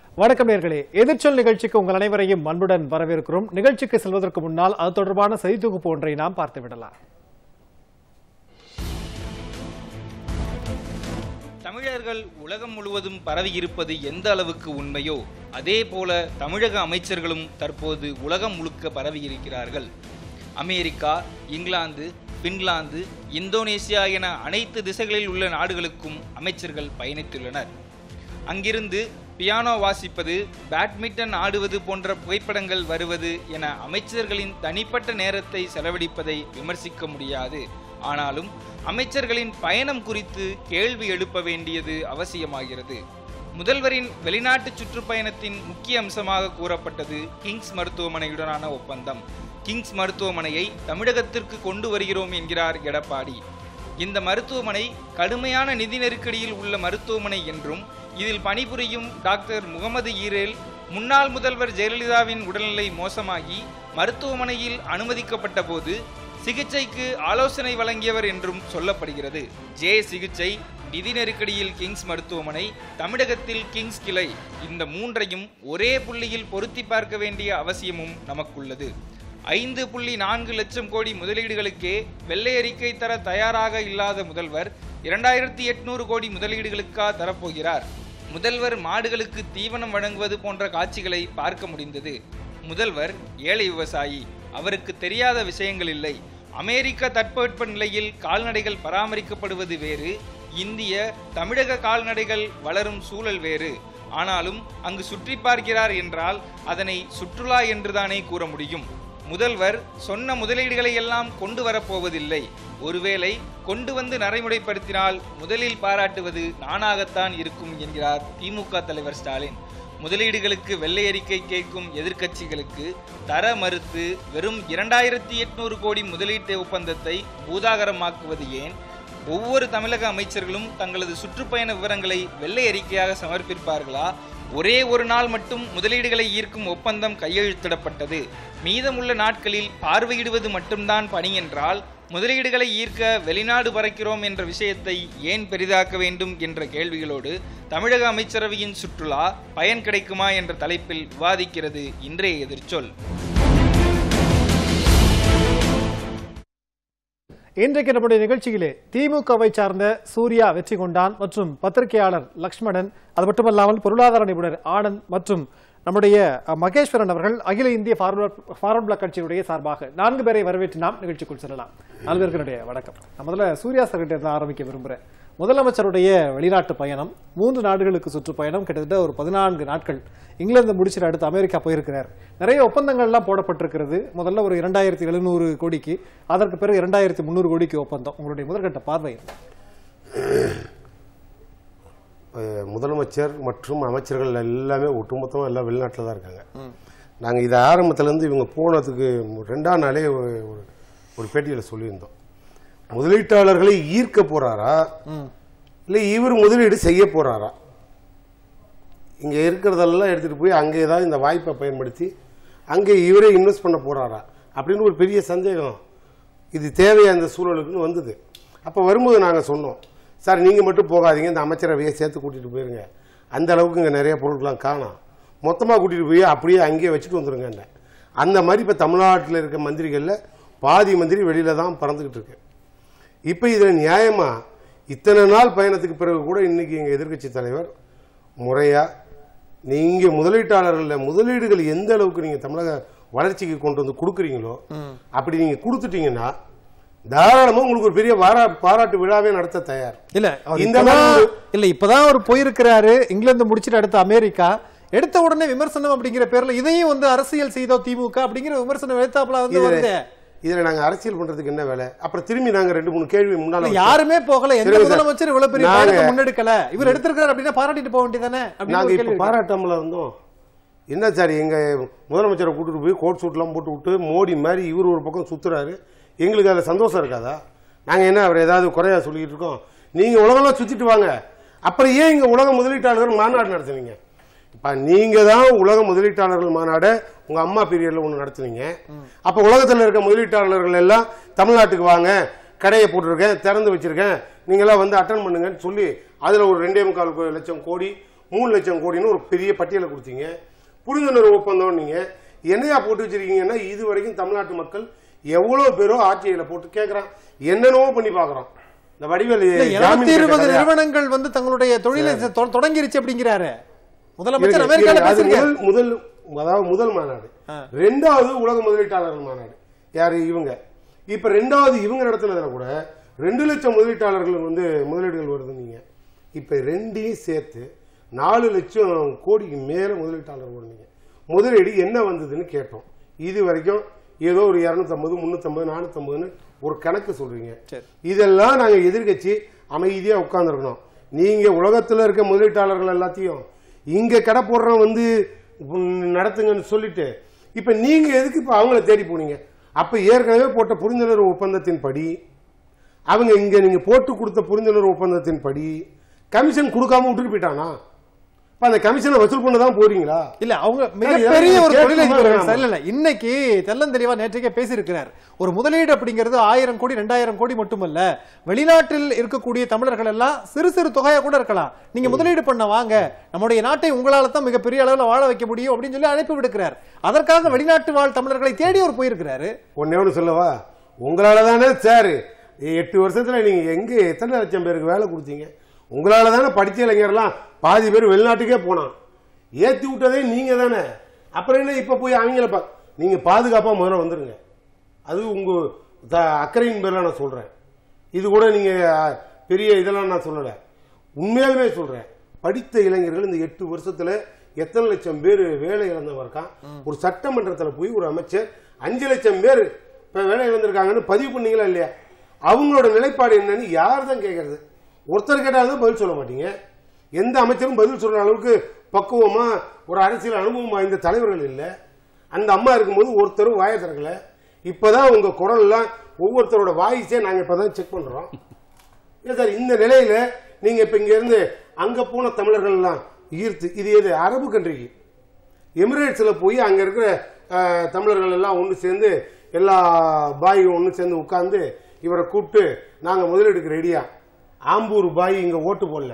வணக்கம் நேர்களே எதிர்ச்சொல் நிகழ்ச்சிக்கு உங்கள் அனைவரையும் அன்புடன் வரவேற்கிறோம் நிகழ்ச்சிக்கு செல்வதற்கு முன்னால் அது தொடர்பான செய்தி தொகுப்பு ஒன்றை நாம் பார்த்து விடலாம் தமிழர்கள் உலகம் முழுவதும் பரவி இருப்பது எந்த அளவுக்கு உண்மையோ அதே போல தமிழக அமைச்சர்களும் தற்போது உலகம் முழுக்க பரவி இருக்கிறார்கள் அமெரிக்கா இங்கிலாந்து பின்லாந்து இந்தோனேசியா என அனைத்து திசைகளில் உள்ள நாடுகளுக்கும் அமைச்சர்கள் பயணித்துள்ளனர் அங்கிருந்து பியானோ வாசிப்பது பேட்மிண்டன் ஆடுவது போன்ற புகைப்படங்கள் வருவது என அமைச்சர்களின் தனிப்பட்ட நேரத்தை செலவழிப்பதை விமர்சிக்க முடியாது ஆனாலும் அமைச்சர்களின் பயணம் குறித்து கேள்வி எழுப்ப வேண்டியது அவசியமாகிறது முதல்வரின் வெளிநாட்டு சுற்றுப்பயணத்தின் முக்கிய அம்சமாக கூறப்பட்டது கிங்ஸ் மருத்துவமனையுடனான ஒப்பந்தம் கிங்ஸ் மருத்துவமனையை தமிழகத்திற்கு கொண்டு வருகிறோம் என்கிறார் எடப்பாடி இந்த மருத்துவமனை கடுமையான நிதி நெருக்கடியில் உள்ள மருத்துவமனை என்றும் இதில் பணிபுரியும் டாக்டர் முகமது ஈரேல் முன்னாள் முதல்வர் ஜெயலலிதாவின் உடல்நிலை மோசமாகி மருத்துவமனையில் அனுமதிக்கப்பட்ட போது சிகிச்சைக்கு ஆலோசனை வழங்கியவர் என்றும் சொல்லப்படுகிறது ஜே சிகிச்சை நிதி நெருக்கடியில் கிங்ஸ் மருத்துவமனை தமிழகத்தில் கிங்ஸ் கிளை இந்த மூன்றையும் ஒரே புள்ளியில் பொருத்தி பார்க்க வேண்டிய அவசியமும் நமக்குள்ளது ஐந்து புள்ளி நான்கு லட்சம் கோடி முதலீடுகளுக்கே வெள்ளை அறிக்கை தர தயாராக இல்லாத முதல்வர் இரண்டாயிரத்தி எட்நூறு கோடி முதலீடுகளுக்கா தரப்போகிறார் முதல்வர் மாடுகளுக்கு தீவனம் வழங்குவது போன்ற காட்சிகளை பார்க்க முடிந்தது முதல்வர் ஏழை விவசாயி அவருக்கு தெரியாத விஷயங்கள் இல்லை அமெரிக்க தட்பவெட்ப நிலையில் கால்நடைகள் பராமரிக்கப்படுவது வேறு இந்திய தமிழக கால்நடைகள் வளரும் சூழல் வேறு ஆனாலும் அங்கு சுற்றி பார்க்கிறார் என்றால் அதனை சுற்றுலா என்றுதானே கூற முடியும் முதல்வர் சொன்ன முதலீடுகளை எல்லாம் கொண்டு வரப்போவதில்லை ஒருவேளை கொண்டு வந்து நடைமுறைப்படுத்தினால் முதலில் பாராட்டுவது நானாகத்தான் இருக்கும் என்கிறார் திமுக தலைவர் ஸ்டாலின் முதலீடுகளுக்கு வெள்ளை அறிக்கை கேட்கும் எதிர்க்கட்சிகளுக்கு தர மறுத்து வெறும் இரண்டாயிரத்தி எட்நூறு கோடி முதலீட்டு ஒப்பந்தத்தை பூதாகரமாக்குவது ஏன் ஒவ்வொரு தமிழக அமைச்சர்களும் தங்களது சுற்றுப்பயண விவரங்களை வெள்ளை அறிக்கையாக சமர்ப்பிப்பார்களா ஒரே ஒரு நாள் மட்டும் முதலீடுகளை ஈர்க்கும் ஒப்பந்தம் கையெழுத்திடப்பட்டது மீதமுள்ள நாட்களில் பார்வையிடுவது மட்டும்தான் பணி என்றால் முதலீடுகளை ஈர்க்க வெளிநாடு பறக்கிறோம் என்ற விஷயத்தை ஏன் பெரிதாக்க வேண்டும் என்ற கேள்விகளோடு தமிழக அமைச்சரவையின் சுற்றுலா பயன் கிடைக்குமா என்ற தலைப்பில் விவாதிக்கிறது இன்றைய எதிர்ச்சொல் இன்றைக்கு நம்முடைய நிகழ்ச்சியிலே திமுகவை சார்ந்த சூர்யா வெற்றி கொண்டான் மற்றும் பத்திரிகையாளர் லக்ஷ்மணன் அது மட்டுமல்லாமல் பொருளாதார நிபுணர் ஆனந்த் மற்றும் நம்முடைய அஹ், மகேஸ்வரன் அவர்கள் அகில இந்திய ஃபார்வர்ட் ஃபார்வர்ட் பிளாக் கட்சியினுடைய சார்பாக நான்கு பேரை வரவேற்று நாம் நிகழ்ச்சிக்குள் செல்லலாம் நாலு பேருக்கு என்னுடைய வணக்கம் நான் முதல்ல சூர்யா சார்கிட்ட இருந்து ஆரம்பிக்க விரும்புகிறேன் முதலமைச்சருடைய வெளிநாட்டு பயணம் மூன்று நாடுகளுக்கு சுற்றுப்பயணம் கிட்டத்தட்ட ஒரு பதினான்கு நாட்கள் இங்கிலாந்து முடிச்சிட்டு அடுத்து அமெரிக்கா போயிருக்கிறார் நிறைய ஒப்பந்தங்கள்லாம் போடப்பட்டிருக்கிறது முதல்ல ஒரு இரண்டாயிரத்தி எழுநூறு கோடிக்கு அதற்கு பிறகு இரண்டாயிரத்தி முந்நூறு கோடிக்கு ஒப்பந்தம் உங்களுடைய முதற்கட்ட பார்வை என்ன? அஹ் முதலமைச்சர் மற்றும் அமைச்சர்கள் எல்லாமே ஒட்டுமொத்தமாக எல்லாம் வெளிநாட்டில் தான் இருக்காங்க நாங்கள் இதை ஆரம்பத்துலேருந்து இவங்க போனதுக்கு ரெண்டாம் நாளே ஒரு ஒரு- ஒரு பேட்டியில் சொல்லியிருந்தோம் முதலீட்டாளர்களை ஈர்க்க போறாரா இல்லை இவர் முதலீடு செய்ய போறாரா இங்கே இருக்கிறதெல்லாம் எடுத்துகிட்டு போய் அங்கே ஏதாவது இந்த வாய்ப்பை பயன்படுத்தி அங்கே இவரே இன்வெஸ்ட் பண்ண போறாரா அப்படின்னு ஒரு பெரிய சந்தேகம் இது தேவையா இந்த சூழலுக்குன்னு வந்தது அப்போ வரும்போது நாங்கள் சொன்னோம் சார் நீங்கள் மட்டும் போகாதீங்க இந்த அமைச்சரவையை சேர்த்து கூட்டிகிட்டு போயிருங்க அந்த அளவுக்கு இங்கே நிறைய பொருட்கள்லாம் காணோம் மொத்தமாக கூட்டிகிட்டு போய் அப்படியே அங்கேயே வச்சுட்டு வந்துருங்க அந்த மாதிரி இப்போ தமிழ்நாட்டில் இருக்க மந்திரிகளில் பாதி மந்திரி வெளியில தான் பறந்துக்கிட்டு இருக்கு இப்போ இதில் நியாயமா இத்தனை நாள் பயணத்துக்கு பிறகு கூட இன்னைக்கு எங்கள் எதிர்க்கட்சி தலைவர் முறையா நீங்க முதலீட்டாளர்கள் முதலீடுகள் எந்த அளவுக்கு நீங்க தமிழக வளர்ச்சிக்கு கொண்டு வந்து கொடுக்குறீங்களோ அப்படி நீங்க கொடுத்துட்டீங்கன்னா தாராளமா உங்களுக்கு ஒரு பெரிய வாரா- பாராட்டு விழாவே நடத்த தயார் இல்ல அவர் இந்த இப்பதான் மாதிரி இல்ல இப்பதான் அவர் போயிருக்கிறாரு இங்கிலாந்து முடிச்சிட்டு அடுத்து அமெரிக்கா எடுத்த உடனே விமர்சனம் அப்படிங்கிற பேர்ல இதையும் வந்து அரசியல் செய்தோ திமுக அப்படிங்கிற விமர்சனம் எழுத்தாப்புல வந்து இதுல வருது இதுல நாங்க அரசியல் பண்றதுக்கு என்ன வேலை அப்புறம் திரும்பி நாங்க ரெண்டு மூணு கேள்வி முன்னால இல்ல, யாருமே போகல எந்த சரிங்க சார். முதலமைச்சர் இவ்வளவு பெரிய நாங்க- பயணத்தை முன்னெடுக்கல இவர் எடுத்திருக்காரு அப்படின்னா பாராட்டிட்டு போக வேண்டியதானே அப்படின்னு நாங்க ஒரு இப்ப கேள்வி இருக்கு. பாராட்டாமல இருந்தோம் என்ன சார் எங்க முதலமைச்சரை கூட்டிட்டு போய் கோட் சூட்லாம் போட்டு விட்டு மோடி மாதிரி இவர் ஒரு பக்கம் சுத்துறாரு எங்களுக்கு அதுல சந்தோஷம் இருக்காதா நாங்க என்ன அவர் ஏதாவது குறையா சொல்லிட்டு இருக்கோம் நீங்க உலகம்லாம் சுத்திட்டு வாங்க அப்புறம் ஏன் இங்க உலக முதலீட்டாளர்கள் மாநாடு நடத்துனீங்க இப்ப நீங்க தான் உலக முதலீட்டாளர்கள் மாநாடு உங்க அம்மா பீரியட்ல ஒண்ணு நடத்துனீங்க அப்ப உலகத்துல இருக்க முதலீட்டாளர்கள் எல்லாம் தமிழ்நாட்டுக்கு வாங்க கடையை போட்டிருக்கேன் திறந்து வச்சிருக்கேன் நீங்க எல்லாம் வந்து அட்டன் பண்ணுங்கன்னு சொல்லி அதுல ஒரு ரெண்டே முக்கால் கோ- லட்சம் கோடி மூணு லட்சம் கோடின்னு ஒரு பெரிய பட்டியலை கொடுத்தீங்க புரிந்துணர்வு ஒப்பந்தம் நீங்க என்னையா போட்டு வச்சிருக்கீங்கன்னா இது வரைக்கும் தமிழ்நாட்டு மக்கள் எவ்வளவு பேரோ ஆட்சியில போட்டு கேட்கறான் என்னென்னவோ பண்ணி பார்க்கறோம் இந்த வடிவேலு இல்ல, ஜாமீன் 220 கேட்ட கதையா? நிறுவனங்கள் வந்து தங்களுடைய தொழிலை தொ- தொடங்கிருச்சு அப்படிங்கிறாரு முதலமைச்சர் இருக்கு, அமெரிக்கால இருக்கு. அது பேசிருக்காரு முதல் முதல் அதாவது முதல் மாநாடு ரெண்டாவது உலக முதலீட்டாளர்கள் மாநாடு யாரு இவங்க இப்ப ரெண்டாவது இவங்க நடத்துனதுல கூட ரெண்டு லட்சம் முதலீட்டாளர்கள் வந்து முதலீடுகள் வருது நீங்க இப்ப ரெண்டையும் சேர்த்து நாலு லட்சம் கோடிக்கு மேல முதலீட்டாளர் வருவீங்க முதலீடு என்ன வந்ததுன்னு கேட்டோம் இது வரைக்கும் ஏதோ ஒரு இரநூத்தம்பது முன்னூத்தம்பது நானூத்தம்பதுன்னு ஒரு கணக்கு சொல்றீங்க சரி. இதெல்லாம் நாங்க எதிர்க்கட்சி அமைதியா உட்கார்ந்துருக்கணும் நீங்க உலகத்துல இருக்க முதலீட்டாளர்கள் எல்லாத்தையும் இங்க கடை போடுறவன் வந்து உம், நடத்துங்கன்னு சொல்லிட்டு இப்ப நீங்க எதுக்கு இப்ப அவங்கள தேடி போனீங்க அப்ப ஏற்கனவே போட்ட புரிந்துணர்வு ஒப்பந்தத்தின் படி அவங்க இங்க நீங்க போட்டு கொடுத்த புரிந்துணர்வு ஒப்பந்தத்தின் படி கமிஷன் கொடுக்காம விட்டுட்டு போயிட்டானா இப்ப அந்த கமிஷனை வசூல் பண்ண தான் போறீங்களா இல்ல அவங்க சார், மிகப்பெரிய இதெல்லாம் ஒரு கேட்கணுமா தொழிலதிபர்கள் வேணாமா? சார் இல்ல இல்ல இன்னைக்கு தெள்ளந்தெளிவா நேற்றைக்கே பேசியிருக்கிறார் ஒரு முதலீடு அப்படிங்கிறது ஆயிரம் கோடி ரெண்டாயிரம் கோடி மட்டுமல்ல வெளிநாட்டில் இருக்கக்கூடிய தமிழர்கள் எல்லாம் சிறு சிறு தொகையா கூட இருக்கலாம் நீங்க முதலீடு பண்ண வாங்க நம்முடைய நாட்டை உங்களால தான் மிகப்பெரிய அளவுல வாழ வைக்க முடியும் அப்படின்னு சொல்லி அழைப்பு விடுக்கிறார் அதற்காக வெளிநாட்டு வாழ் தமிழர்களை தேடி அவர் போயிருக்கிறாரு ஒன்னே ஒன்று சொல்லவா உங்களால தானே சார் எட்டு வருஷத்துல நீங்க எங்க எத்தனை லட்சம் பேருக்கு வேலை கொடுத்தீங்க உங்களால தானே படிச்ச இளைஞர்லாம் பாதி பேர் வெளிநாட்டுக்கே போனான் ஏத்தி விட்டதே நீங்க தானே அப்புறம் என்ன இப்ப போய் அவங்கள பா நீங்க பாதுகாப்பா முதல்ல வந்துருங்க அது உங்க த- அக்கறையின் பேர்ல நான் சொல்றேன் இது கூட நீங்க அஹ், பெரிய இதெல்லாம் நான் சொல்லல உண்மையாலுமே சொல்றேன் படித்த இளைஞர்கள் இந்த எட்டு வருஷத்துல எத்தனை லட்சம் பேர் வேலை இழந்தவன் இருக்கான் ஒரு சட்டமன்றத்துல போய் ஒரு அமைச்சர் அஞ்சு லட்சம் பேர் இப்ப வேலை இழந்திருக்காங்கன்னு பதிவு பண்ணீங்களா இல்லையா அவங்களோட நிலைப்பாடு என்னன்னு யார் தான் கேட்கறது ஒருத்தர் கேட்டாலும் பதில் சொல்ல மாட்டீங்க எந்த அமைச்சரும் பதில் சொல்ற அளவுக்கு பக்குவமா ஒரு அரசியல் அனுபவம் வாய்ந்த தலைவர்கள் இல்லை அந்த அம்மா இருக்கும்போது ஒருத்தரும் வாயை திறக்கல இப்பதான் உங்க குரல் எல்லாம் ஒவ்வொருத்தரோட வாய்ஸே நாங்க இப்பதான் செக் பண்றோம் இல்ல சார் இந்த நிலையில நீங்க இப்ப இங்க இருந்து அங்க போன தமிழர்கள் எல்லாம் ஈர்த்து இது எது அரபு கண்ட்ரிக்கு எமிரேட்ஸ்ல போய் அங்க இருக்கிற அஹ், தமிழர்கள் எல்லாம் ஒன்று சேர்ந்து எல்லா பாயும் ஒன்று சேர்ந்து உட்கார்ந்து இவரை கூப்பிட்டு நாங்க முதலீடுக்கு ரெடியா ஆம்பூர் பாய் இங்க ஓட்டு போடல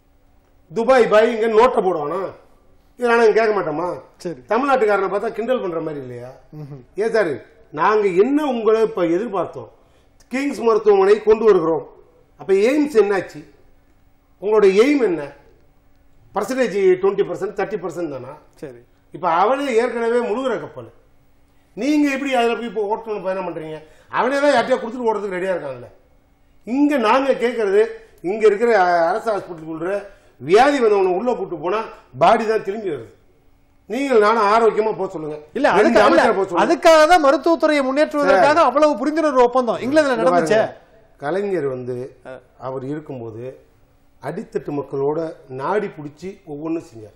துபாய் பாய் இங்க நோட்டை போடுவானா இதெல்லாம் நாங்க கேட்க மாட்டோமா சரி தமிழ்நாட்டுக்காரனை பார்த்தா கிண்டல் பண்ற மாதிரி இல்லையா ஏன் சார் நாங்க என்ன உங்களை இப்ப எதிர்பார்த்தோம் கிங்ஸ் மருத்துவமனை கொண்டு வருகிறோம் அப்ப எய்ம்ஸ் என்னாச்சு உங்களோட எய்ம் என்ன percentage twenty percent thirty percent தானா சரி இப்ப அவனே ஏற்கனவே முழுகிற கப்பல் நீங்க எப்படி அதுல போய் இப்போ ஓட்டணும் பயணம் பண்றீங்க அவனே தான் யார்ட்டையா கொடுத்துட்டு ஓடுறதுக்கு ரெடியா இருக்காங்கல்ல இங்க நாங்க கேட்கறது இங்க இருக்கிற அஹ், அரசு ஹாஸ்பிட்டலுக்குள்ள வியாதி வந்தவனை உள்ள கூட்டு போனா பாடி தான் திரும்பி வருது நீங்கள் நானும் ஆரோக்கியமா போக சொல்லுங்க இல்ல ரெண்டு அதுக்கு அமைச்சரை இல்ல, போக சொல்லுங்க அதுக்காக தான் மருத்துவத்துறையை முன்னேற்றுவதற்காக அவ்வளவு புரிந்துணர்வு ஒப்பந்தம் இங்கிலாந்துல இங்க நடந்துச்சே பாருங்க, கலைஞர் வந்து அவர் இருக்கும்போது அடித்தட்டு மக்களோட நாடி பிடிச்சி ஒவ்வொன்றும் செஞ்சார்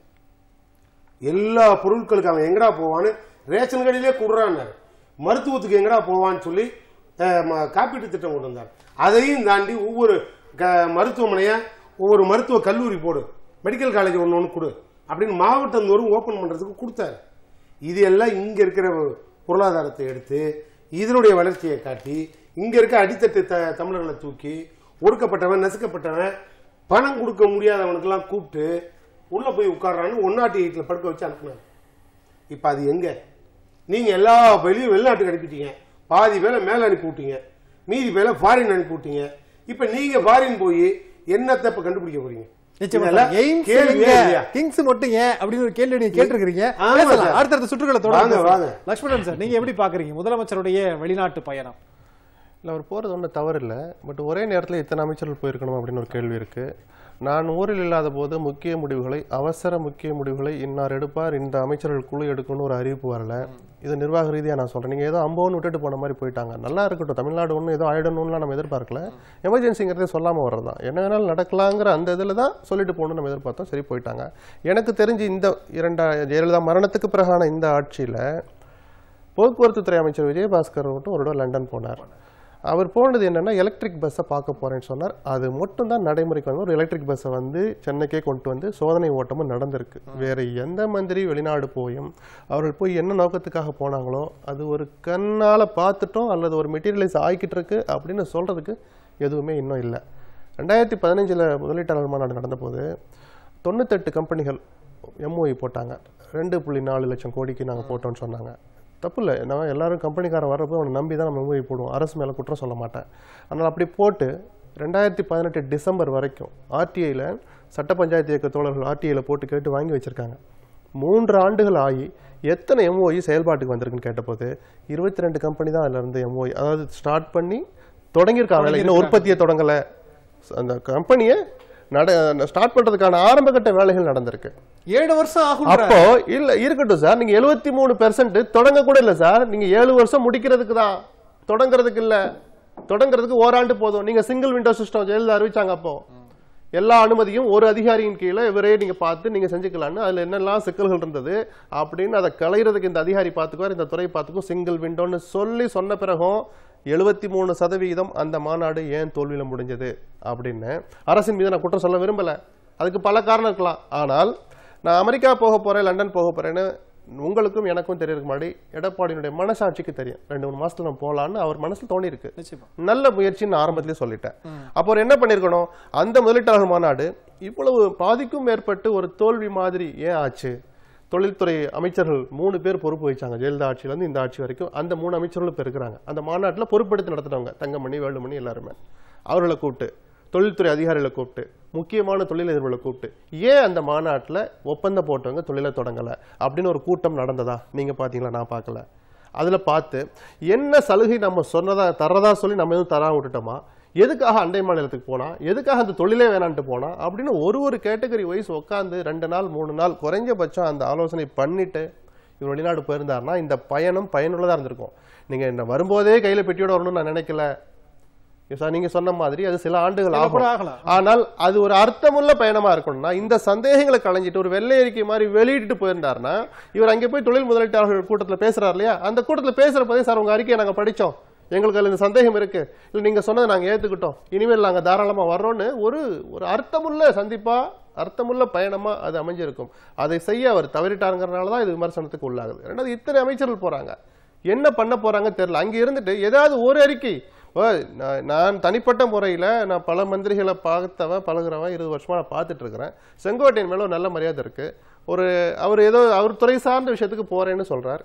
எல்லா பொருட்களுக்கு அவன் எங்கடா போவான்னு ரேஷன் கடையிலே கொடுறான்னாரு மருத்துவத்துக்கு எங்கடா போவான்னு சொல்லி அஹ், ம- காப்பீட்டு திட்டம் கொண்டு வந்தார் அதையும் தாண்டி ஒவ்வொரு க- மருத்துவமனையா ஒவ்வொரு மருத்துவ கல்லூரி போடு மெடிக்கல் காலேஜ் ஒன்று ஒன்று கொடு அப்படின்னு மாவட்டம் தோறும் ஓப்பன் பண்றதுக்கு கொடுத்தாரு இது எல்லாம் இங்க இருக்கிற பொருளாதாரத்தை எடுத்து இதனுடைய வளர்ச்சியை காட்டி இங்க இருக்க அடித்தட்டு த தமிழர்களை தூக்கி ஒடுக்கப்பட்டவன் நசுக்கப்பட்டவன் பணம் கொடுக்க முடியாதவனுக்கெல்லாம் கூப்பிட்டு உள்ள போய் உட்கார்றான்னு ஒன் நாட்டு எயிட்ல படுக்க வச்சு அனுப்புனாரு இப்ப அது எங்க நீங்க எல்லா வெளியும் வெளிநாட்டுக்கு அனுப்பிட்டீங்க பாதி பேரை மேல அனுப்பி விட்டீங்க மீதி பேரை ஃபாரின் அனுப்பி விட்டீங்க இப்ப நீங்க ஃபாரின் போய் என்னத்தை இப்ப கண்டுபிடிக்க போறீங்க நிச்சயமா இதெல்லாம் சார். எய்ம்ஸ் கேள்வியே எங்க? இல்லையா? கிங்ஸ் மட்டும் ஏன் அப்படின்னு ஒரு கேள்வி நீங்க கேட்டிருக்கிறீங்க ஆமா பேசலாம். சார். அடுத்தடுத்த சுற்றுகளை வாங்க, தொடர்ந்து வாங்க. லட்சுமணன் சார் நீங்க எப்படி பாக்குறீங்க முதலமைச்சருடைய வெளிநாட்டு பயணம் இல்லை அவர் போகிறது ஒன்றும் தவறு இல்லை பட் ஒரே நேரத்தில் இத்தனை அமைச்சர்கள் போயிருக்கணும் அப்படின்னு ஒரு கேள்வி இருக்கு நான் ஊரில் இல்லாத போது முக்கிய முடிவுகளை அவசர முக்கிய முடிவுகளை இன்னார் எடுப்பார் இந்த அமைச்சர்கள் குழு எடுக்கணும்னு ஒரு அறிவிப்பு வரல இது நிர்வாக ரீதியாக நான் சொல்கிறேன் நீங்கள் ஏதோ அம்போன்னு விட்டுட்டு போன மாதிரி போயிட்டாங்க நல்லா இருக்கட்டும் தமிழ்நாடு ஒன்றும் ஏதோ ஆயிடணும்லாம் நம்ம எதிர்பார்க்கல எமர்ஜென்சிங்கிறதே சொல்லாமல் வர்றது தான் என்ன வேணாலும் நடக்கலாங்கிற அந்த இதில் தான் சொல்லிட்டு போகணும்னு நம்ம எதிர்பார்த்தோம் சரி போயிட்டாங்க எனக்கு தெரிஞ்சு இந்த இரண்டா ஜெயலலிதா மரணத்துக்கு பிறகான இந்த ஆட்சியில் போக்குவரத்து துறை அமைச்சர் விஜயபாஸ்கர் மட்டும் ஒரு தடவை லண்டன் போனார் அவர் போனது என்னன்னா எலக்ட்ரிக் பஸ்ஸை பார்க்க போறேன்னு சொன்னார் அது மட்டும் தான் நடைமுறைக்கு வந்து ஒரு எலக்ட்ரிக் பஸ்ஸை வந்து சென்னைக்கே கொண்டு வந்து சோதனை ஓட்டமும் நடந்திருக்கு வேற எந்த மந்திரி வெளிநாடு போயும் அவர்கள் போய் என்ன நோக்கத்துக்காக போனாங்களோ அது ஒரு கண்ணால பார்த்துட்டோம் அல்லது ஒரு மெட்டீரியலைஸ் ஆகிக்கிட்டு இருக்கு அப்படின்னு சொல்றதுக்கு எதுவுமே இன்னும் இல்லை ரெண்டாயிரத்தி பதினஞ்சில் முதலீட்டாளர் மாநாடு நடந்தபோது தொண்ணூத்தெட்டு கம்பெனிகள் எம்ஓஇ போட்டாங்க ரெண்டு புள்ளி நாலு லட்சம் கோடிக்கு நாங்கள் போட்டோம்னு சொன்னாங்க தப்பு இல்லை நான் எல்லாரும் கம்பெனிக்காரன் வர்றப்போ அவனை நம்பி தான் நம்ம எம்ஓஇ போடுவோம் அரசு மேலே குற்றம் சொல்ல மாட்டேன் அதனால் அப்படி போட்டு ரெண்டாயிரத்தி பதினெட்டு டிசம்பர் வரைக்கும் ஆர்டிஐயில் சட்ட பஞ்சாயத்து இயக்க தோழர்கள் ஆர்டிஐயில் போட்டு கேட்டு வாங்கி வச்சிருக்காங்க மூன்று ஆண்டுகள் ஆகி எத்தனை எம்ஓஇ செயல்பாட்டுக்கு வந்திருக்குன்னு கேட்டபோது இருபத்தி ரெண்டு கம்பெனி தான் அதுல இருந்து எம்ஓஇ அதாவது ஸ்டார்ட் பண்ணி தொடங்கியிருக்காங்க இன்னும் உற்பத்தியை தொடங்கலை அந்த கம்பெனியை நட ஸ்டார்ட் பண்றதுக்கான ஆரம்பகட்ட வேலைகள் நடந்திருக்கு ஏழு வருஷம் ஆகும் அப்போ இல்ல இருக்கட்டும் சார் நீங்க எழுபத்தி மூணு பெர்சென்ட் தொடங்க கூட இல்ல சார் நீங்க ஏழு வருஷம் முடிக்கிறதுக்கு தான் தொடங்குறதுக்கு இல்ல தொடங்குறதுக்கு ஓராண்டு போதும் நீங்க சிங்கிள் விண்டோ சிஸ்டம் ஜெயலலிதா அறிவிச்சாங்க அப்போ எல்லா அனுமதியும் ஒரு அதிகாரியின் கீழே இவரே நீங்க பார்த்து நீங்க செஞ்சுக்கலாம்னு அதுல என்னெல்லாம் சிக்கல்கள் இருந்தது அப்படின்னு அதை களையிறதுக்கு இந்த அதிகாரி பார்த்துக்குவார் இந்த துறை பார்த்துக்கும் சிங்கிள் விண்டோன்னு சொல்லி சொன்ன பிறகும் எழுபத்தி மூணு சதவீதம் அந்த மாநாடு ஏன் தோல்வியில முடிஞ்சது அப்படின்னு அரசின் மீது நான் குற்றம் சொல்ல விரும்பல அதுக்கு பல காரணம் இருக்கலாம் ஆனால் நான் அமெரிக்கா போக போறேன் லண்டன் போக போறேன்னு உங்களுக்கும் எனக்கும் தெரியறதுக்கு முன்னாடி எடப்பாடியினுடைய மனசாட்சிக்கு தெரியும் ரெண்டு மூணு மாசத்துல நம்ம போலான்னு அவர் மனசுல தோணி இருக்கு நிச்சயமா நல்ல முயற்சின்னு ஆரம்பத்திலே சொல்லிட்டேன் அப்போ அவர் என்ன பண்ணிருக்கணும் அந்த முதலீட்டாளர் மாநாடு இவ்வளவு பாதிக்கும் மேற்பட்டு ஒரு தோல்வி மாதிரி ஏன் ஆச்சு தொழில்துறை அமைச்சர்கள் மூணு பேர் பொறுப்பு வச்சாங்க ஜெயலலிதா ஆட்சியில இருந்து இந்த ஆட்சி வரைக்கும் அந்த மூணு அமைச்சர்களும் இப்ப இருக்கிறாங்க அந்த மாநாட்டுல பொறுப்பெடுத்து நடத்துனவங்க தங்கமணி வேலுமணி எல்லாருமே அவர்களை கூப்பிட்டு தொழில்துறை அதிகாரிகளை கூப்பிட்டு முக்கியமான தொழிலதிபர்களை கூப்பிட்டு ஏன் அந்த மாநாட்டுல ஒப்பந்தம் போட்டவங்க தொழிலை தொடங்கல அப்படின்னு ஒரு கூட்டம் நடந்ததா நீங்க பாத்தீங்களா நான் பார்க்கல அதுல பார்த்து என்ன சலுகை நம்ம சொன்னதா தரதா சொல்லி நம்ம எதுவும் தராம விட்டுட்டோமா எதுக்காக அண்டை மாநிலத்துக்கு போனா எதுக்காக அந்த தொழிலே வேணான்ட்டு போனா அப்படின்னு ஒரு ஒரு கேட்டகரி வைஸ் உட்காந்து ரெண்டு நாள் மூணு நாள் குறைஞ்சபட்சம் அந்த ஆலோசனை பண்ணிட்டு இவர் வெளிநாடு போயிருந்தாருன்னா இந்த பயணம் பயனுள்ளதா இருந்திருக்கும் நீங்க இந்த வரும்போதே கையில பெட்டியோட வரணும்னு நான் நினைக்கல சார் நீங்க சொன்ன மாதிரி அது சில ஆண்டுகள் சில கூட ஆகும் ஆகலாம். ஆனால் அது ஒரு அர்த்தமுள்ள பயணமா இருக்கணும்னா இந்த சந்தேகங்களை களைஞ்சிட்டு ஒரு வெள்ளை அறிக்கை மாதிரி வெளியிட்டு போயிருந்தாருன்னா இவர் அங்கே போய் தொழில் முதலீட்டாளர்கள் கூட்டத்துல பேசுறாரு இல்லையா அந்த கூட்டத்துல பேசுறப்பதே சார் உங்க அறிக்கையை நாங்க படிச்சோம் எங்களுக்கு அதுல இந்த சந்தேகம் இருக்கு இல்ல நீங்க சொன்னதை நாங்க ஏத்துக்கிட்டோம் இனிமேல் நாங்க தாராளமா வர்றோம்னு ஒரு ஒரு அர்த்தமுள்ள சந்திப்பா அர்த்தமுள்ள பயணமா அது அமைஞ்சிருக்கும் அதை செய்ய அவர் தவறிட்டாருங்கிறனால தான் இது விமர்சனத்துக்கு உள்ளாகுது ரெண்டாவது இத்தனை அமைச்சர்கள் போறாங்க என்ன பண்ண போறாங்க தெரியல அங்க இருந்துட்டு ஏதாவது ஒரு அறிக்கை ஓ, நான் நான் தனிப்பட்ட முறையில் நான் பல மந்திரிகளை பார்த்தவன் பழகுறவன் இருபது வருஷமா நான் பார்த்துட்டு இருக்கிறேன் செங்கோட்டையன் மேல ஒரு நல்ல மரியாதை இருக்கு ஒரு அவர் ஏதோ அவர் துறை சார்ந்த விஷயத்துக்கு போறேன்னு சொல்றார்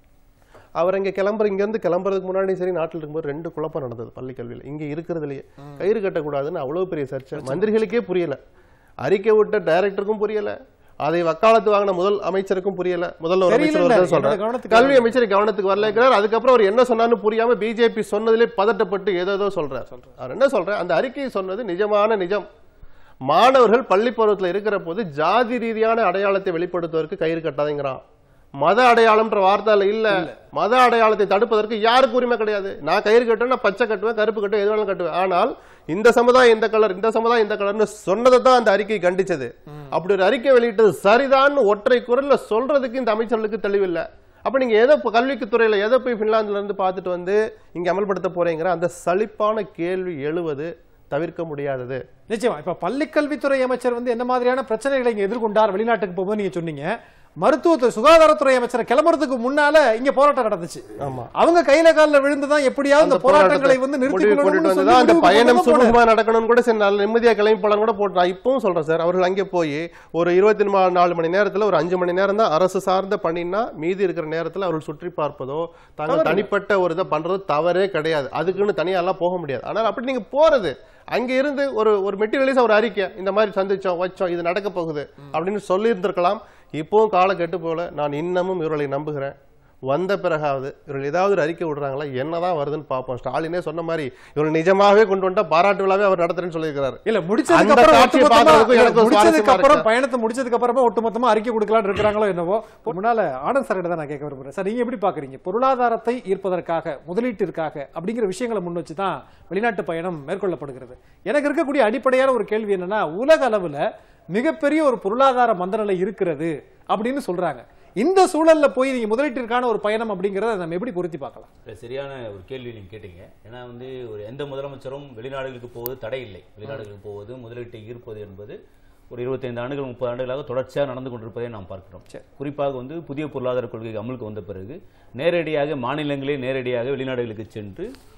அவர் இங்க கிளம்புற இங்க இருந்து கிளம்புறதுக்கு முன்னாடி சரி நாட்டில் இருக்கும்போது ரெண்டு குழப்பம் நடந்தது பள்ளி கல்வியில இங்க இருக்கிறதுலயே கயிறு கட்டக்கூடாதுன்னு அவ்வளவு பெரிய சர்ச்சை மந்திரிகளுக்கே புரியல அறிக்கை விட்ட டைரக்டருக்கும் புரியல அதை வக்காலத்து வாங்கின முதல் அமைச்சருக்கும் புரியல முதல்ல ஒரு தெரியல, அமைச்சர் இல்ல, ஒருத்தர் சொல்றார் என்னோட கவனத்துக்கு கல்வி அமைச்சர் கவனத்துக்கு வரலைங்கிறார் அதுக்கப்புறம் அவர் என்ன சொன்னார்னு புரியாம பிஜேபி சொன்னதிலே பதட்டப்பட்டு ஏதோ ஏதோ சொல்றார் அவர் என்ன சொல்றார் அந்த அறிக்கையை சொன்னது நிஜமான நிஜம் மாணவர்கள் பள்ளி பருவத்துல இருக்கிற போது ஜாதி ரீதியான அடையாளத்தை வெளிப்படுத்துவதற்கு கயிறு கட்டாதீங்கிறான் மத அடையாளம்ன்ற வார்த்தை அதுல இல்ல மத அடையாளத்தை தடுப்பதற்கு யாருக்கு உரிமை கிடையாது நான் கயிறு கட்டுவேன் நான் பச்சை கட்டுவேன் கருப்பு கட்டுவேன் எது வேணாலும் கட்டுவேன் ஆனால் இந்த சமுதாயம் இந்த கலர் இந்த சமுதாயம் இந்த கலர்னு சொன்னதை தான் அந்த அறிக்கை கண்டிச்சது அப்படி ஒரு அறிக்கை வெளியிட்டது சரிதான் ஒற்றை குரல்ல சொல்றதுக்கு இந்த அமைச்சர்களுக்கு தெளிவில்லை அப்ப நீங்க எதை இப்ப கல்விக்கு துறையில எதை போய் பின்லாந்துல இருந்து பார்த்துட்டு வந்து இங்க அமல்படுத்த போறீங்கிற அந்த சலிப்பான கேள்வி எழுவது தவிர்க்க முடியாதது நிச்சயமா இப்ப பள்ளிக்கல்வித்துறை அமைச்சர் வந்து என்ன மாதிரியான பிரச்சனைகளை இங்க எதிர்கொண்டார் வெளிநாட்டுக்கு போகும்போது நீங்க சொன்னீங்க மருத்துவத்துறை சுகாதாரத்துறை அமைச்சரை கிளம்புறதுக்கு முன்னால இங்க போராட்டம் நடந்துச்சு ஆமா அவங்க கையில காலில் விழுந்துதான் எப்படியாவது இந்த அந்த போராட்டங்களை போராட்டத்தை வந்து முடிவு நிறுத்திக் கொண்டுட்டு கொள்ளணும்னு வந்ததா, அந்த சொல்லி பயணம் முடிவு கொண்டு சுமூகமா நடக்கணும்னு கூட சரி நல்ல நிம்மதியா கிளம்பி போலாம் கூட போட்டு நான் இப்பவும் சொல்றேன் சார் அவர்கள் அங்கே போய் ஒரு இருபத்தி நாலு மணி நேரத்துல ஒரு அஞ்சு மணி நேரம் தான் அரசு சார்ந்த பணின்னா மீதி இருக்கிற நேரத்துல அவர்கள் சுற்றி பார்ப்பதோ தாங்கள் தனிப்பட்ட ஒரு இதை பண்றது தவறே கிடையாது அதுக்குன்னு தனியா எல்லாம் போக முடியாது ஆனால் அப்படி நீங்க போறது அங்க இருந்து ஒரு ஒரு மெட்டீரியலிஸ் ஒரு அறிக்கை இந்த மாதிரி சந்திச்சோம் வச்சோம் இது நடக்க போகுது அப்படின்னு சொல்லி இருந்திருக்கலாம் இப்பவும் கால கெட்டு போல நான் இன்னமும் இவர்களை நம்புகிறேன் வந்த பிறகாவது இவர்கள் ஏதாவது ஒரு அறிக்கை விடுறாங்களா என்னதான் வருதுன்னு பார்ப்போம் ஸ்டாலினே சொன்ன மாதிரி இவர்கள் நிஜமாவே கொண்டு வந்தா பாராட்டு விழாவே அவர் நடத்துறேன்னு சொல்லியிருக்கிறாரு இல்ல முடிச்சதுக்கு அந்த அப்புறம் காட்சியை ஒட்டுமொத்தமா பார்க்கறதுக்கும் இல்ல, எனக்கும் முடிச்சதுக்கு சுவாரஸ்யமா அப்புறம் இருக்கு. பயணத்தை முடிச்சதுக்கு அப்புறமா ஒட்டுமொத்தமா அறிக்கை கொடுக்கலாம்னு இருக்கிறாங்களோ என்னவோ முன்னால ஆனந்த் சார் தான் நான் கேட்க விரும்புறேன் சார் நீங்க எப்படி பாக்குறீங்க பொருளாதாரத்தை ஈர்ப்பதற்காக முதலீட்டிற்காக அப்படிங்கிற விஷயங்களை முன் வச்சு தான் வெளிநாட்டு பயணம் மேற்கொள்ளப்படுகிறது எனக்கு இருக்கக்கூடிய அடிப்படையான ஒரு கேள்வி என்னன்னா உலக அளவுல மிகப்பெரிய ஒரு பொருளாதார மந்தநிலை இருக்கிறது அப்படின்னு சொல்றாங்க இந்த சூழல்ல போய் நீங்க முதலீட்டிற்கான ஒரு பயணம் அப்படிங்கறத நம்ம எப்படி பொருத்தி பார்க்கலாம் இல்ல, சரியான ஒரு கேள்வி நீங்க கேட்டீங்க ஏன்னா வந்து ஒரு எந்த முதலமைச்சரும் வெளிநாடுகளுக்கு போவது தடை இல்லை வெளிநாடுகளுக்கு போவது முதலீட்டை ஈர்ப்பது என்பது ஒரு இருபத்தைந்து ஆண்டுகள் முப்பது ஆண்டுகளாக தொடர்ச்சியாக நடந்து கொண்டிருப்பதை நாம் பார்க்கிறோம் குறிப்பாக வந்து புதிய பொருளாதார கொள்கை அமலுக்கு வந்த பிறகு நேரடியாக மாநிலங்களே நேரடியாக வெளிநாடுகளுக்கு சென்று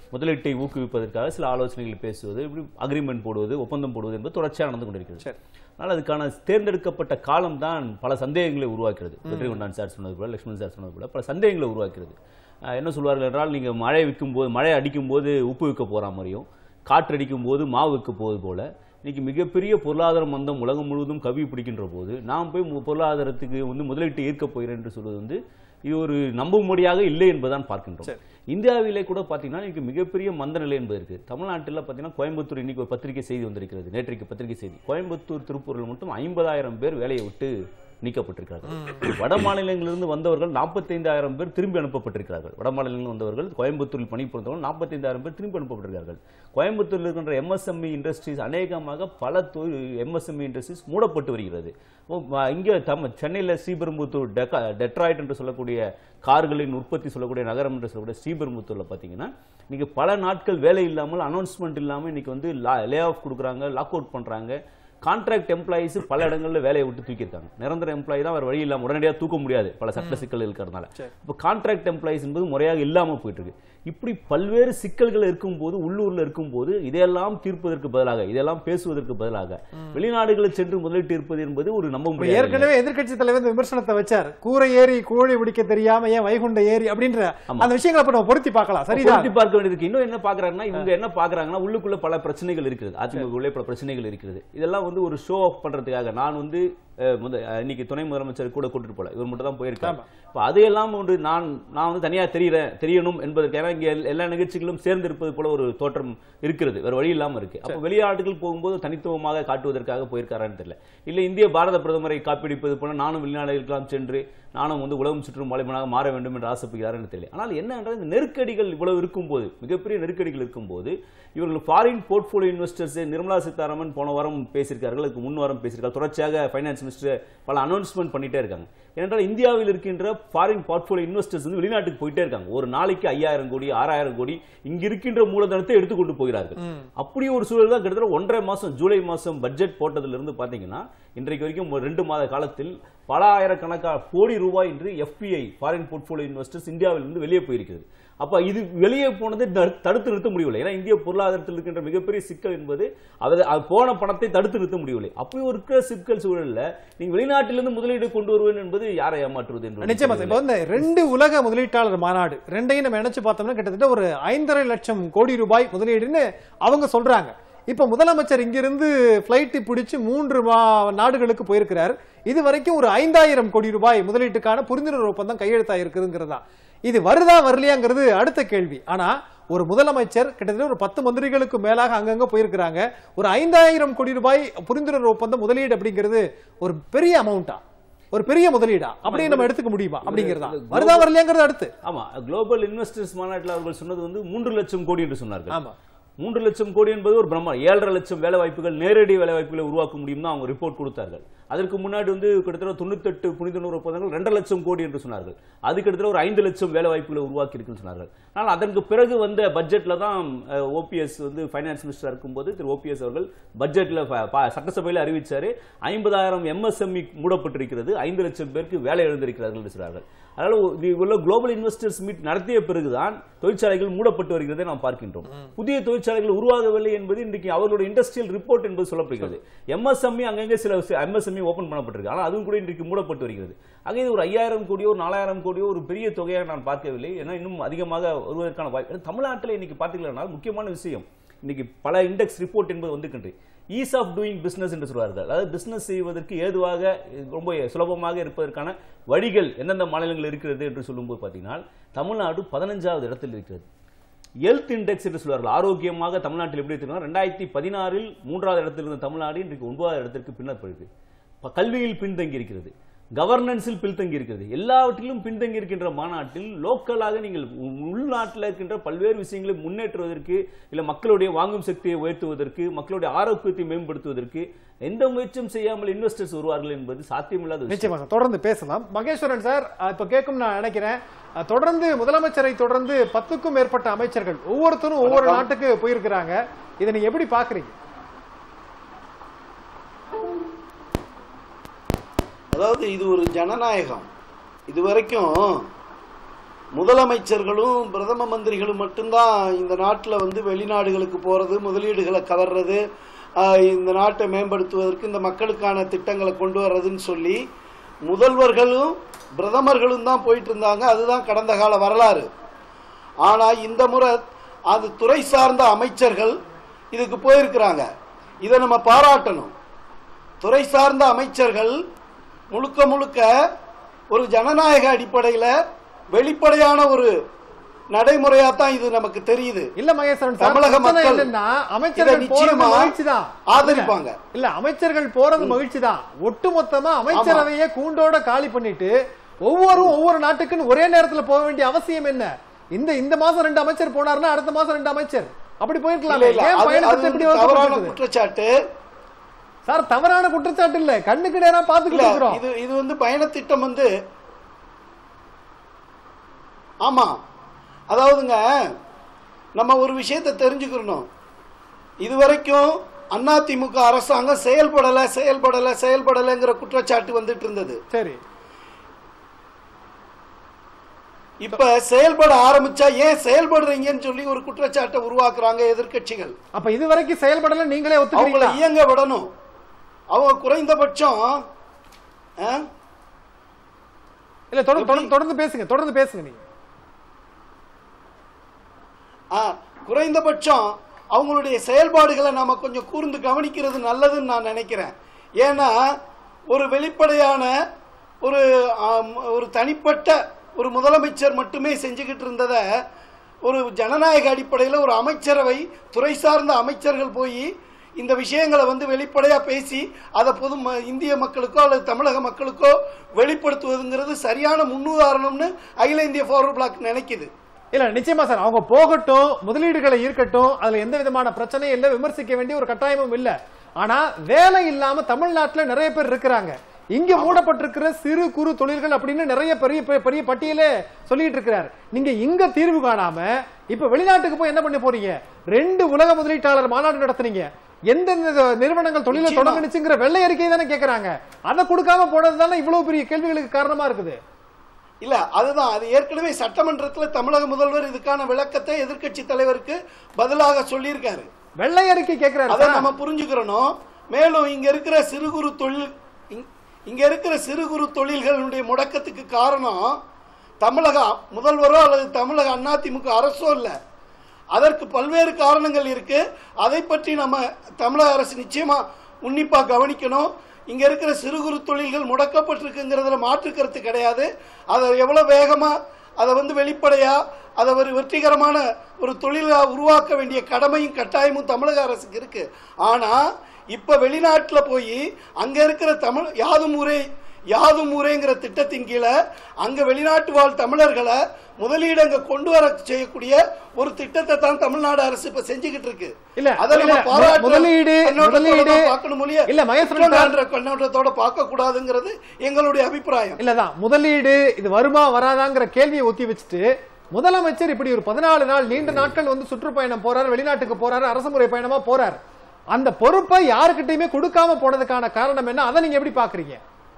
முதலீட்டை ஊக்குவிப்பதற்காக சில ஆலோசனைகள் பேசுவது இப்படி அக்ரிமெண்ட் போடுவது ஒப்பந்தம் போடுவது என்பது தொடர்ச்சியாக நடந்து கொண்டிருக்கிறது சரி. ஆனால் அதுக்கான தேர்ந்தெடுக்கப்பட்ட காலம் தான் பல சந்தேகங்களை உருவாக்கிறது வெற்றி கொண்டான் சார் சொன்னது போல லட்சுமணன் சார் சொன்னது போல பல சந்தேகங்களை உருவாக்கிறது அஹ் என்ன சொல்வார்கள் என்றால் நீங்கள் மழை விற்கும் போது மழை அடிக்கும் போது உப்பு விற்க போகிற மாதிரியும் காற்று அடிக்கும் போது மாவு விற்க போவது போல இன்னைக்கு மிகப்பெரிய பொருளாதார மந்தம் உலகம் முழுவதும் கவி பிடிக்கின்ற போது நாம் போய் மு- பொருளாதாரத்துக்கு வந்து முதலீட்டு ஈர்க்க போகிறேன் என்று சொல்வது வந்து இது ஒரு நம்பும்படியாக இல்லை என்பதுதான் பார்க்கின்றோம் சரி. இந்தியாவிலே கூட பார்த்தீங்கன்னா இன்னைக்கு மிகப்பெரிய மந்த நிலை என்பது இருக்கு தமிழ்நாட்டில் பார்த்தீங்கன்னா கோயம்புத்தூர் இன்னைக்கு ஒரு பத்திரிகை செய்தி வந்திருக்கிறது நேற்றைக்கு பத்திரிகை செய்தி கோயம்புத்தூர் திருப்பூரில் மட்டும் ஐம்பதாயிரம் பேர் வேலையை விட்டு நீக்கப்பட்டிருக்கிறார்கள் வட மாநிலங்களிலிருந்து வந்தவர்கள் நாற்பத்தைந்தாயிரம் பேர் திரும்பி அனுப்பப்பட்டிருக்கிறார்கள் வட மாநிலங்களில் வந்தவர்கள் கோயம்புத்தூரில் பணிபுரிந்தவர்கள் நாற்பத்தைந்தாயிரம் பேர் திரும்பி அனுப்பப்பட்டிருக்கிறார்கள் கோயம்புத்தூரில் இருக்கின்ற எம்எஸ்எம்இ இண்டஸ்ட்ரீஸ் அநேகமாக பல எம்எஸ்எம்இ இண்டஸ்ட்ரீஸ் மூடப்பட்டு வருகிறது ஓ, ம- இங்கே தம் சென்னையில் ஸ்ரீபெரும்புத்தூர் டெக்கா டெட்ராய்ட் என்று சொல்லக்கூடிய கார்களின் உற்பத்தி சொல்லக்கூடிய நகரம் என்று சொல்லக்கூடிய ஸ்ரீபெரும்புத்தூர்ல பார்த்தீங்கன்னா இன்னைக்கு பல நாட்கள் வேலை இல்லாமல் அனௌன்ஸ்மெண்ட் இல்லாமல் இன்னைக்கு வந்து லே ஆஃப் கொடுக்குறாங்க லாக் அவுட் பண்றாங்க கான்ட்ராக்ட் எம்ப்ளாயிஸ் பல இடங்கள்ல வேலையை விட்டு தூக்கியிருக்காங்க நிரந்தர எம்ப்ளாயி தான் வேற வழி இல்லாம உடனடியாக தூக்க முடியாது பல சட்ட சிக்கல் இருக்கிறதுனால இப்போ கான்ட்ராக்ட் எம்ப்ளாயிஸ் என்பது முறையாக இல்லாம போயிட்டு இருக்கு இப்படி பல்வேறு சிக்கல்கள் இருக்கும்போது உள்ளூர்ல இருக்கும்போது இதையெல்லாம் தீர்ப்பதற்கு பதிலாக இதெல்லாம் பேசுவதற்கு பதிலாக வெளிநாடுகளில் சென்று முதலீட்டு இருப்பது என்பது ஒரு நம்ப இப்ப முடியாது ஏற்கனவே எதிர்க்கட்சி தலைவர் இந்த விமர்சனத்தை வச்சார் கூரை ஏறி கோழி பிடிக்க தெரியாம ஏன் வைகுண்ட ஏரி அப்படின்ற அந்த விஷயங்களை இப்ப நம்ம பொருத்தி பார்க்கலாம் சரிதான் பொருத்தி பார்க்க வேண்டியது இன்னும் என்ன பாக்குறாங்கன்னா இவங்க என்ன பாக்குறாங்கன்னா உள்ளுக்குள்ள பல பிரச்சனைகள் இருக்கிறது அதிமுக உள்ளே பல பிரச்சனைகள் இருக்கிறது இதெல்லாம் வந்து ஒரு ஷோ ஆஃப் பண்றதுக்காக நான் வந்து அஹ், முத அஹ், இன்னைக்கு துணை முதலமைச்சர் கூட கூட்டிட்டு போல இவர் மட்டும் தான் போயிருக்காங்க இப்ப அதையெல்லாம் ஒன்று நான் நான் வந்து தனியா தெரியறேன் தெரியணும் என்பதற்காக இங்க எல்- எல்லா நிகழ்ச்சிகளும் சேர்ந்து இருப்பது போல ஒரு தோற்றம் இருக்கிறது வேற வழி இல்லாம இருக்கு அப்ப வெளிநாடுகள் போகும்போது தனித்துவமாக காட்டுவதற்காக போயிருக்காரான்னு தெரியல இல்ல இந்திய பாரத பிரதமரை காப்பிடிப்பது போல நானும் வெளிநாடுகளுக்கெல்லாம் சென்று நானும் வந்து உலகம் சுற்றும் வாலிபனாக மாற வேண்டும் என்று ஆசைப்படுகிறாருன்னு தெரியல ஆனால் என்ன என்றால் இந்த நெருக்கடிகள் இவ்வளவு இருக்கும்போது மிகப்பெரிய நெருக்கடிகள் இருக்கும்போது இவர்கள் foreign portfolio investors Nirmala Sitharaman போன வாரம் பேசியிருக்கார்கள் அதுக்கு முன் வாரம் பேசியிருக்காங்க தொடர்ச்சியாக ஃபைனான்ஸ் மினிஸ்டர் பல அனௌன்ஸ்மெண்ட் பண்ணிட்டே இருக்காங்க ஏனென்றால் இந்தியாவில் இருக்கின்ற ஃபாரின் போர்ட்ஃபோலியோ இன்வெஸ்டர்ஸ் வந்து வெளிநாட்டுக்கு போயிட்டே இருக்காங்க ஒரு நாளைக்கு ஐயாயிரம் கோடி ஆறாயிரம் கோடி இங்க இருக்கின்ற மூலதனத்தை எடுத்துக்கொண்டு போகிறார்கள் அப்படி ஒரு சூழல் தான் கிட்டத்தட்ட ஒன்றரை மாசம் ஜூலை மாசம் பட்ஜெட் போட்டதுல இருந்து பாத்தீங்கன்னா இன்றைக்கு வரைக்கும் ஒரு ரெண்டு மாத காலத்தில் பல ஆயிரக்கணக்கான கோடி ரூபாய் என்று எஃபிஐ ஃபாரின் போர்ட்ஃபோலியோ இன்வெஸ்டர்ஸ் இந்தியாவில் இருந்து வெளியே போயிருக்கிறது அப்ப இது வெளியே போனதை தடு- தடுத்து நிறுத்த முடியவில்லை ஏன்னா இந்திய பொருளாதாரத்தில் இருக்கின்ற மிகப்பெரிய சிக்கல் என்பது அது அது போன பணத்தை தடுத்து நிறுத்த முடியவில்லை அப்படி ஒரு இருக்கிற சிக்கல் சூழல்ல நீங்க வெளிநாட்டிலிருந்து முதலீடு கொண்டு வருவேன் என்பது யாரை ஏமாற்றுவது என்று நிச்சயமா சார். இப்ப வந்து ரெண்டு உலக முதலீட்டாளர் மாநாடு ரெண்டையும் நம்ம நினைச்சு பார்த்தோம்னா கிட்டத்தட்ட ஒரு ஐந்தரை லட்சம் கோடி ரூபாய் முதலீடுன்னு அவங்க சொல்றாங்க இப்ப முதலமைச்சர் இங்கிருந்து பிளைட் பிடிச்சு மூன்று மா- நாடுகளுக்கு போயிருக்கிறார் இது வரைக்கும் ஒரு ஐந்தாயிரம் கோடி ரூபாய் முதலீட்டுக்கான புரிந்துணர்வு ஒப்பந்தம் கையெழுத்தாயிருக்குதுங்கிறதா இது வருதா வரலையாங்கிறது அடுத்த கேள்வி ஆனா ஒரு முதலமைச்சர் கிட்டத்தட்ட ஒரு பத்து மந்திரிகளுக்கு மேலாக அங்கங்க போயிருக்கிறாங்க ஒரு ஐந்தாயிரம் கோடி ரூபாய் புரிந்துணர்வு ஒப்பந்தம் முதலீடு அப்படிங்கிறது ஒரு பெரிய அமௌண்டா ஒரு பெரிய முதலீடா அப்படியே நம்ம எடுத்துக்க முடியுமா அப்படிங்கிறதா வருதா வரலையாங்கிறது அடுத்து ஆமா குளோபல் இன்வெஸ்டர்ஸ் மாநாட்டில் அவர்கள் சொன்னது வந்து மூன்று லட்சம் கோடி என்று சொன்னார்கள் ஆமா மூன்று லட்சம் கோடி என்பது ஒரு பிரம்மா ஏழரை லட்சம் வேலை வாய்ப்புகள் நேரடி வேலை வாய்ப்புகளை உருவாக்க முடியும் தான் அவங்க ரிப்போர்ட் கொடுத்தார்கள் அதற்கு முன்னாடி வந்து கிட்டத்தட்ட தொண்ணூத்தெட்டு புனித ஒப்பந்தங்கள் ரெண்டு லட்சம் கோடி என்று சொன்னார்கள் அது கிட்டத்தட்ட ஒரு ஐந்து லட்சம் வேலை வாய்ப்புகளை உருவாக்கி இருக்குன்னு சொன்னார்கள் ஆனால் அதற்கு பிறகு வந்த பட்ஜெட்ல தான் ஓபிஎஸ் வந்து ஃபைனான்ஸ் மினிஸ்டர் இருக்கும்போது திரு ஓபிஎஸ் அவர்கள் பட்ஜெட்ல ப- ப- சட்டசபையில் அறிவிச்சாரு ஐம்பதாயிரம் எம்எஸ்எம்இ மூடப்பட்டிருக்கிறது ஐந்து லட்சம் பேருக்கு வேலை இழந்திருக்கிறார்கள் என்று சொன்னார்கள் அதனால இது உள்ள குளோபல் இன்வெஸ்டர்ஸ் மீட் நடத்திய பிறகுதான் தொழிற்சாலைகள் மூடப்பட்டு வருகிறதை நாம் பார்க்கின்றோம் புதிய தொழிற்சாலைகள் உருவாகவில்லை என்பது இன்றைக்கு அவர்களுடைய இண்டஸ்ட்ரியல் ரிப்போர்ட் என்பது சொல்லப்படுகிறது எம்எஸ்எம்இ அங்கங்கே சில எம்எஸ்எம்இ ஓபன் பண்ணப்பட்டிருக்கு ஆனால் அதுவும் கூட இன்றைக்கு மூடப்பட்டு வருகிறது ஆக இது ஒரு ஐயாயிரம் கோடியோ ஒரு நாலாயிரம் கோடியோ ஒரு பெரிய தொகையாக நான் பார்க்கவில்லை ஏன்னா இன்னும் அதிகமாக வருவதற்கான வாய்ப்பு ஏன்னா தமிழ்நாட்டில் இன்னைக்கு பார்த்தீங்கன்னா முக்கியமான விஷயம் இன்னைக்கு பல இண்டெக்ஸ் ரிப்போர்ட் என்பது வந்துகின்றது ஈஸ் ஆஃப் டூயிங் பிசினஸ் என்று சொல்வார்கள் அதாவது பிசினஸ் செய்வதற்கு ஏதுவாக ரொம்ப சுலபமாக இருப்பதற்கான வழிகள் எந்தெந்த மாநிலங்கள் இருக்கிறது என்று சொல்லும்போது பார்த்தீங்கன்னா தமிழ்நாடு பதினஞ்சாவது இடத்தில் இருக்கிறது ஹெல்த் இண்டெக்ஸ் என்று சொல்வார்கள் ஆரோக்கியமாக தமிழ்நாட்டில் எப்படி இருக்கிறோம் ரெண்டாயிரத்தி பதினாறில் மூன்றாவது இடத்தில் இருந்த தமிழ்நாடு இன்றைக்கு ஒன்பதாவது இடத்திற்கு பின்னர் போயிருக்கு ப- கல்வியில் பின்தங்கி இருக்கிறது கவர்னன்ஸில் பின்தங்கி இருக்கிறது எல்லாவற்றிலும் பின்தங்கி இருக்கின்ற மாநாட்டில் லோக்கலாக நீங்கள் உ- உள்நாட்டில் இருக்கின்ற பல்வேறு விஷயங்களை முன்னேற்றுவதற்கு இல்ல மக்களுடைய வாங்கும் சக்தியை உயர்த்துவதற்கு மக்களுடைய ஆரோக்கியத்தை மேம்படுத்துவதற்கு எந்த முயற்சியும் செய்யாமல் இன்வெஸ்டர்ஸ் வருவார்கள் என்பது சாத்தியமில்லாத விஷயம் நிச்சயமா சார் தொடர்ந்து பேசலாம் மகேஸ்வரன் சார் அஹ், இப்ப கேட்கும் நான் நினைக்கிறேன் அஹ், தொடர்ந்து முதலமைச்சரை தொடர்ந்து பத்துக்கும் மேற்பட்ட அமைச்சர்கள் ஒவ்வொருத்தரும் ஒவ்வொரு நாட்டுக்கு போயிருக்கிறாங்க இதை நீங்க எப்படி பாக்குறீங்க அதாவது இது ஒரு ஜனநாயகம் இது வரைக்கும் முதலமைச்சர்களும் பிரதம மந்திரிகளும் மட்டும்தான் இந்த நாட்டில் வந்து வெளிநாடுகளுக்கு போகிறது முதலீடுகளை கவர்றது ஆஹ், இந்த நாட்டை மேம்படுத்துவதற்கு இந்த மக்களுக்கான திட்டங்களை கொண்டு வர்றதுன்னு சொல்லி முதல்வர்களும் பிரதமர்களும் தான் போயிட்டு இருந்தாங்க அதுதான் கடந்த கால வரலாறு ஆனால் இந்த முறை அது துறை சார்ந்த அமைச்சர்கள் இதுக்கு போயிருக்கிறாங்க இதை நம்ம பாராட்டணும் துறை சார்ந்த அமைச்சர்கள் முழுக்க முழுக்க ஒரு ஜனநாயக அடிப்படையில் வெளிப்படையான ஒரு நடைமுறையா தான் இது நமக்கு தெரியுது இல்ல மகேஸ்வரன் சார், தமிழக பிரச்சனை மக்கள் என்னன்னா இதை அமைச்சர்கள் போறது நிச்சயமா மகிழ்ச்சி தான் ஆதரிப்பாங்க. இல்ல அமைச்சர்கள் போறது மகிழ்ச்சி தான் ஒட்டுமொத்தமா அமைச்சரவையே கூண்டோட காலி பண்ணிட்டு ஒவ்வொரு ஒவ்வொரு நாட்டுக்குன்னு ஒரே நேரத்துல போக வேண்டிய அவசியம் என்ன இந்த இந்த மாசம் ரெண்டு அமைச்சர் போனாருன்னா அடுத்த மாசம் ரெண்டு அமைச்சர் அப்படி போயிருக்கலாம் இல்ல, இல்ல, ஏன் அது- அது பயணத்தை இப்படி வந்து தவறான வகுக்கப்பட்டிருக்குது? குற்றச்சாட்டு சார் தவறான குற்றச்சாட்டு இல்ல கண்ணுக்கு நேரா இல்ல பாத்துக்கிட்டு இருக்கிறோம் இது இது வந்து பயணத்திட்டம் வந்து ஆமா அதாவதுங்க நம்ம ஒரு விஷயத்தை தெரிஞ்சுக்கணும் இதுவரைக்கும் அதிமுக அரசாங்கம் செயல்படல செயல்படல செயல்படலைங்கிற குற்றச்சாட்டு வந்துட்டு இருந்தது சரி இப்ப செயல்பட ஆரம்பிச்சா ஏன் செயல்படுறீங்கன்னு சொல்லி ஒரு குற்றச்சாட்டை உருவாக்குறாங்க எதிர்க்கட்சிகள் அப்ப இது வரைக்கும் செயல்படல நீங்களே அவங்கள ஒத்துக்கிறீங்களா இயங்க விடணும் அவங்க குறைந்தபட்சம் ஆ? இல்ல தொடர்ந்து தொடர்ந்து- தொடர்ந்து பேசுங்க தொடர்ந்து பேசுங்க நீங்க ஆ, குறைந்தபட்சம் அவங்களுடைய செயல்பாடுகளை நாம கொஞ்சம் கூர்ந்து கவனிக்கிறது நல்லதுன்னு நான் நினைக்கிறேன் ஏன்னா ஒரு வெளிப்படையான ஒரு ஆம், ஒரு தனிப்பட்ட ஒரு முதலமைச்சர் மட்டுமே செஞ்சுக்கிட்டு இருந்ததை ஒரு ஜனநாயக அடிப்படையில் ஒரு அமைச்சரவை துறை சார்ந்த அமைச்சர்கள் போய் இந்த விஷயங்களை வந்து வெளிப்படையாக பேசி அதை பொது ம- இந்திய மக்களுக்கோ அல்லது தமிழக மக்களுக்கோ வெளிப்படுத்துவதுங்கிறது சரியான முன்னுதாரணம்னு அகில இந்திய ஃபார்வர்ட் பிளாக் நினைக்குது இல்ல நிச்சயமா சார் அவங்க போகட்டும் முதலீடுகளை ஈர்க்கட்டும் அதுல எந்த விதமான பிரச்சனையும் இல்ல விமர்சிக்க வேண்டிய ஒரு கட்டாயமும் இல்ல ஆனா வேலை இல்லாம தமிழ்நாட்டுல நிறைய பேர் இருக்கிறாங்க இங்க மூடப்பட்டிருக்கிற சிறு குறு தொழில்கள் அப்படின்னு நிறைய பெரிய பெரிய- பெரிய பட்டியலே சொல்லிட்டு இருக்கிறார் நீங்க இங்க தீர்வு காணாம இப்ப வெளிநாட்டுக்கு போய் என்ன பண்ண போறீங்க ரெண்டு உலக முதலீட்டாளர் மாநாடு நடத்துனீங்க எந்தெந்த நிறுவனங்கள் தொழிலை நிச்சயமா. தொடங்குனுச்சுங்கிற வெள்ளை அறிக்கை தானே கேக்குறாங்க அதை கொடுக்காம போனது தானே இவ்வளவு பெரிய கேள்விகளுக்கு காரணமா இருக்குது இல்ல அதுதான் அது ஏற்கனவே சட்டமன்றத்துல தமிழக முதல்வர் இதுக்கான விளக்கத்தை எதிர்க்கட்சி தலைவருக்கு பதிலாக சொல்லியிருக்காரு வெள்ளை அறிக்கை கேக்குறாரு அதை சார். நம்ம புரிஞ்சுக்கிறணும் மேலும் இங்க இருக்கிற சிறு குறு தொழில் இங்க- இங்க இருக்கிற சிறு குறு தொழில்களுடைய முடக்கத்துக்கு காரணம் தமிழக முதல்வரோ அல்லது தமிழக அதிமுக அரசோ இல்ல அதற்கு பல்வேறு காரணங்கள் இருக்கு அதை பற்றி நம்ம தமிழக அரசு நிச்சயமா உன்னிப்பா கவனிக்கணும் இங்க இருக்கிற சிறு குறு தொழில்கள் முடக்கப்பட்டிருக்குங்கிறதுல மாற்று கருத்து கிடையாது அதை எவ்வளவு வேகமா அதை வந்து வெளிப்படையா அதை ஒரு வெற்றிகரமான ஒரு தொழிலா உருவாக்க வேண்டிய கடமையும் கட்டாயமும் தமிழக அரசுக்கு இருக்கு ஆனா இப்ப வெளிநாட்டுல போய் அங்க இருக்கிற தமிழ் யாதும் ஊரே யாதும் ஊரேங்கிற திட்டத்தின் கீழே அங்க வெளிநாட்டு வாழ் தமிழர்களை முதலீடு அங்க கொண்டு வர செய்யக்கூடிய ஒரு திட்டத்தை தான் தமிழ்நாடு அரசு இப்ப செஞ்சுக்கிட்டு இருக்கு இல்ல, அதை நம்ம இல்ல, பாராட்டுற முதலீடு, கண்ணோட்டத்தோட முதலீடு- தான் பார்க்கணும் ஒழிய இல்ல, மகேஸ்வரன் குற்றம் சார். காண்ற கண்ணோட்டத்தோட பார்க்க கூடாதுங்கிறது எங்களுடைய அபிப்பிராயம் இல்லதான் முதலீடு இது வருமா வராதாங்கிற கேள்வியை ஒத்தி வச்சுட்டு முதலமைச்சர் இப்படி ஒரு பதினாலு நாள் நீண்ட நாட்கள் வந்து சுற்றுப்பயணம் போறாரு வெளிநாட்டுக்கு போறாரு அரசுமுறை பயணமா போறார் அந்த பொறுப்பை யாருக்கிட்டையுமே கொடுக்காம போனதுக்கான காரணம் என்ன அதை நீங்க எப்படி பாக்குறீங்க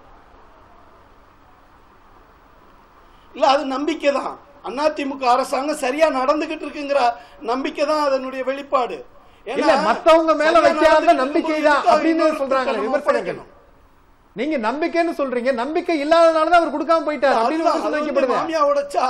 இல்ல அது நம்பிக்கை தான் அதிமுக அரசாங்கம் சரியா நடந்துகிட்டு இருக்குங்கிற நம்பிக்கை தான் அதனுடைய வெளிப்பாடு ஏன்னா, இல்ல மத்தவங்க மேல சரியா வைக்காத நடந்துகிட்டு நம்பிக்கை இருக்கும்போது தான் எதுக்காக அப்படின்னு இன்னொரு சொல்றாங்க குற்றத்தை நம்ம விமர்சனங்கள் ஒப்படைக்கணும்? நீங்க நம்பிக்கைன்னு சொல்றீங்க நம்பிக்கை இல்லாதனாலதான் அவர் கொடுக்காம போயிட்டார் அப்படின்னு அதுதான், அது விமர்சனம் வந்து வைக்கப்படுது மாமியா உடைச்சா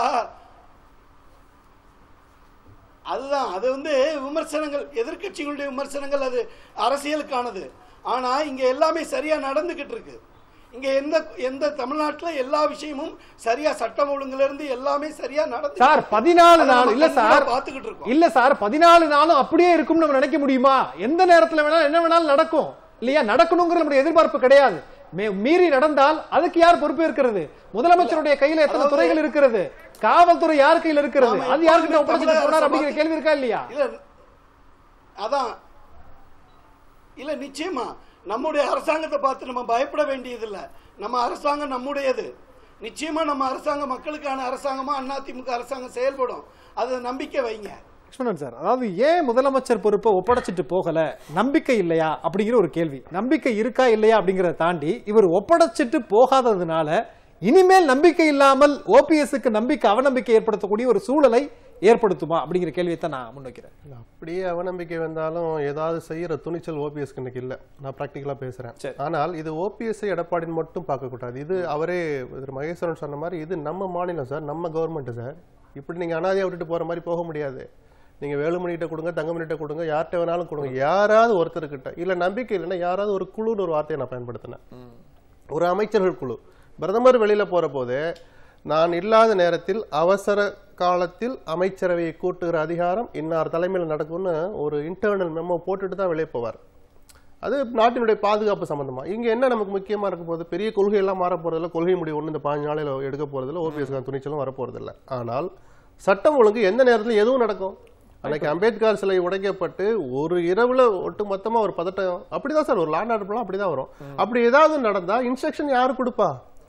அதுதான் அது வந்து விமர்சனங்கள் எதிர்க்கட்சிகளுடைய விமர்சனங்கள் அது அரசியலுக்கானது ஆனா இங்க எல்லாமே சரியா நடந்துகிட்டு இருக்கு இங்க எந்த எந்த தமிழ்நாட்டுல எல்லா விஷயமும் சரியா சட்டம் ஒழுங்குல இருந்து எல்லாமே சரியா நடந்து சார் பதினாலு நாள் இல்ல சார் பாத்துக்கிட்டு இருக்கோம் இல்ல சார் பதினாலு நாளும் அப்படியே இருக்கும்னு நம்ம நினைக்க முடியுமா எந்த நேரத்துல வேணாலும் என்ன வேணாலும் நடக்கும் இல்லையா நடக்கணுங்கிற நம்முடைய எதிர்பார்ப்பு கிடையாது மே- மீறி நடந்தால் அதுக்கு யார் பொறுப்பு இருக்கிறது முதலமைச்சருடைய கையில எத்தனை அதாவது- துறைகள் இருக்கிறது காவல்துறை யார் கையில இருக்கிறது நாம அது யாருக்கிட்ட எப்போதுமே ஒப்படைச்சிட்டு தமிழக போனார் அரசை அப்படிங்கிற பார்த்து- கேள்வி இருக்கா இல்லையா இல்ல அதான் இல்ல நிச்சயமா நம்முடைய அரசாங்கத்தை பார்த்து நம்ம பயப்பட வேண்டியதில்ல நம்ம அரசாங்கம் நம்முடையது நிச்சயமா நம்ம அரசாங்கம் மக்களுக்கான அரசாங்கமா அதிமுக அரசாங்கம் செயல்படும் அது நம்பிக்கை வைங்க லட்சுமணன் சார் அதாவது ஏன் முதலமைச்சர் பொறுப்பை ஒப்படைச்சிட்டு போகல நம்பிக்கை இல்லையா அப்படிங்கிற ஒரு கேள்வி நம்பிக்கை இருக்கா இல்லையா அப்படிங்கறத தாண்டி இவர் ஒப்படைச்சிட்டு போகாததுனால இனிமேல் நம்பிக்கை இல்லாமல் ஓபிஎஸ்க்கு நம்பிக்கை அவநம்பிக்கை ஏற்படுத்தக்கூடிய ஒரு சூழலை ஏற்படுத்துமா அப்படிங்கிற கேள்வியை தான் நான் முன்வைக்கிறேன் இல்ல, அப்படியே அவநம்பிக்கை வந்தாலும் ஏதாவது செய்யற துணிச்சல் ஓபிஎஸ்க்கு இன்னைக்கு இல்ல நான் பிராக்டிக்கலா பேசுறேன் சரி. ஆனால் இது ஓபிஎஸ் எடப்பாடின்னு மட்டும் பார்க்க கூடாது இது அவரே திரு மகேஸ்வரன் சொன்ன மாதிரி இது நம்ம மாநிலம் சார் நம்ம கவர்மெண்ட் சார் இப்படி நீங்க அனாதையா விட்டுட்டு போற மாதிரி போக முடியாது நீங்க வேலுமணிகிட்ட கொடுங்க தங்கமணிகிட்ட கொடுங்க யார்கிட்ட வேணாலும் கொடுங்க யாராவது ஒருத்தர்கிட்ட இல்ல நம்பிக்கை இல்லைன்னா யாராவது ஒரு குழுன்னு ஒரு வார்த்தையை நான் பயன்படுத்தினேன் ஒரு அமைச்சர்கள் குழு பிரதமர் வெளியில போற போது நான் இல்லாத நேரத்தில் அவசர காலத்தில் அமைச்சரவையை கூட்டுகிற அதிகாரம் இன்னார் தலைமையில் நடக்கும்னு ஒரு இன்டர்னல் மெமோ போட்டுட்டு தான் வெளியே போவார் அது நாட்டினுடைய பாதுகாப்பு சம்பந்தமா இங்க என்ன நமக்கு முக்கியமா இருக்க போகுது பெரிய கொள்கை எல்லாம் மாற போறதில்ல கொள்கை முடிவு ஒண்ணு இந்த பாஞ்சு நாளையில எடுக்க போறதில்ல ஓபிஎஸ் துணிச்சலும் வர போறதில்ல ஆனால் சட்டம் ஒழுங்கு எந்த நேரத்துல எதுவும் நடக்கும் அன்னைக்கு அம்பேத்கர் சிலை உடைக்கப்பட்டு ஒரு இரவுல ஒட்டு மொத்தமா ஒரு பதட்டம் அப்படிதான் சார் ஒரு லாண்ட் ஆர்டர்லாம் அப்படிதான் வரும் அப்படி ஏதாவது நடந்தா இன்ஸ்ட்ரக்ஷன் யாரு கொடுப்பா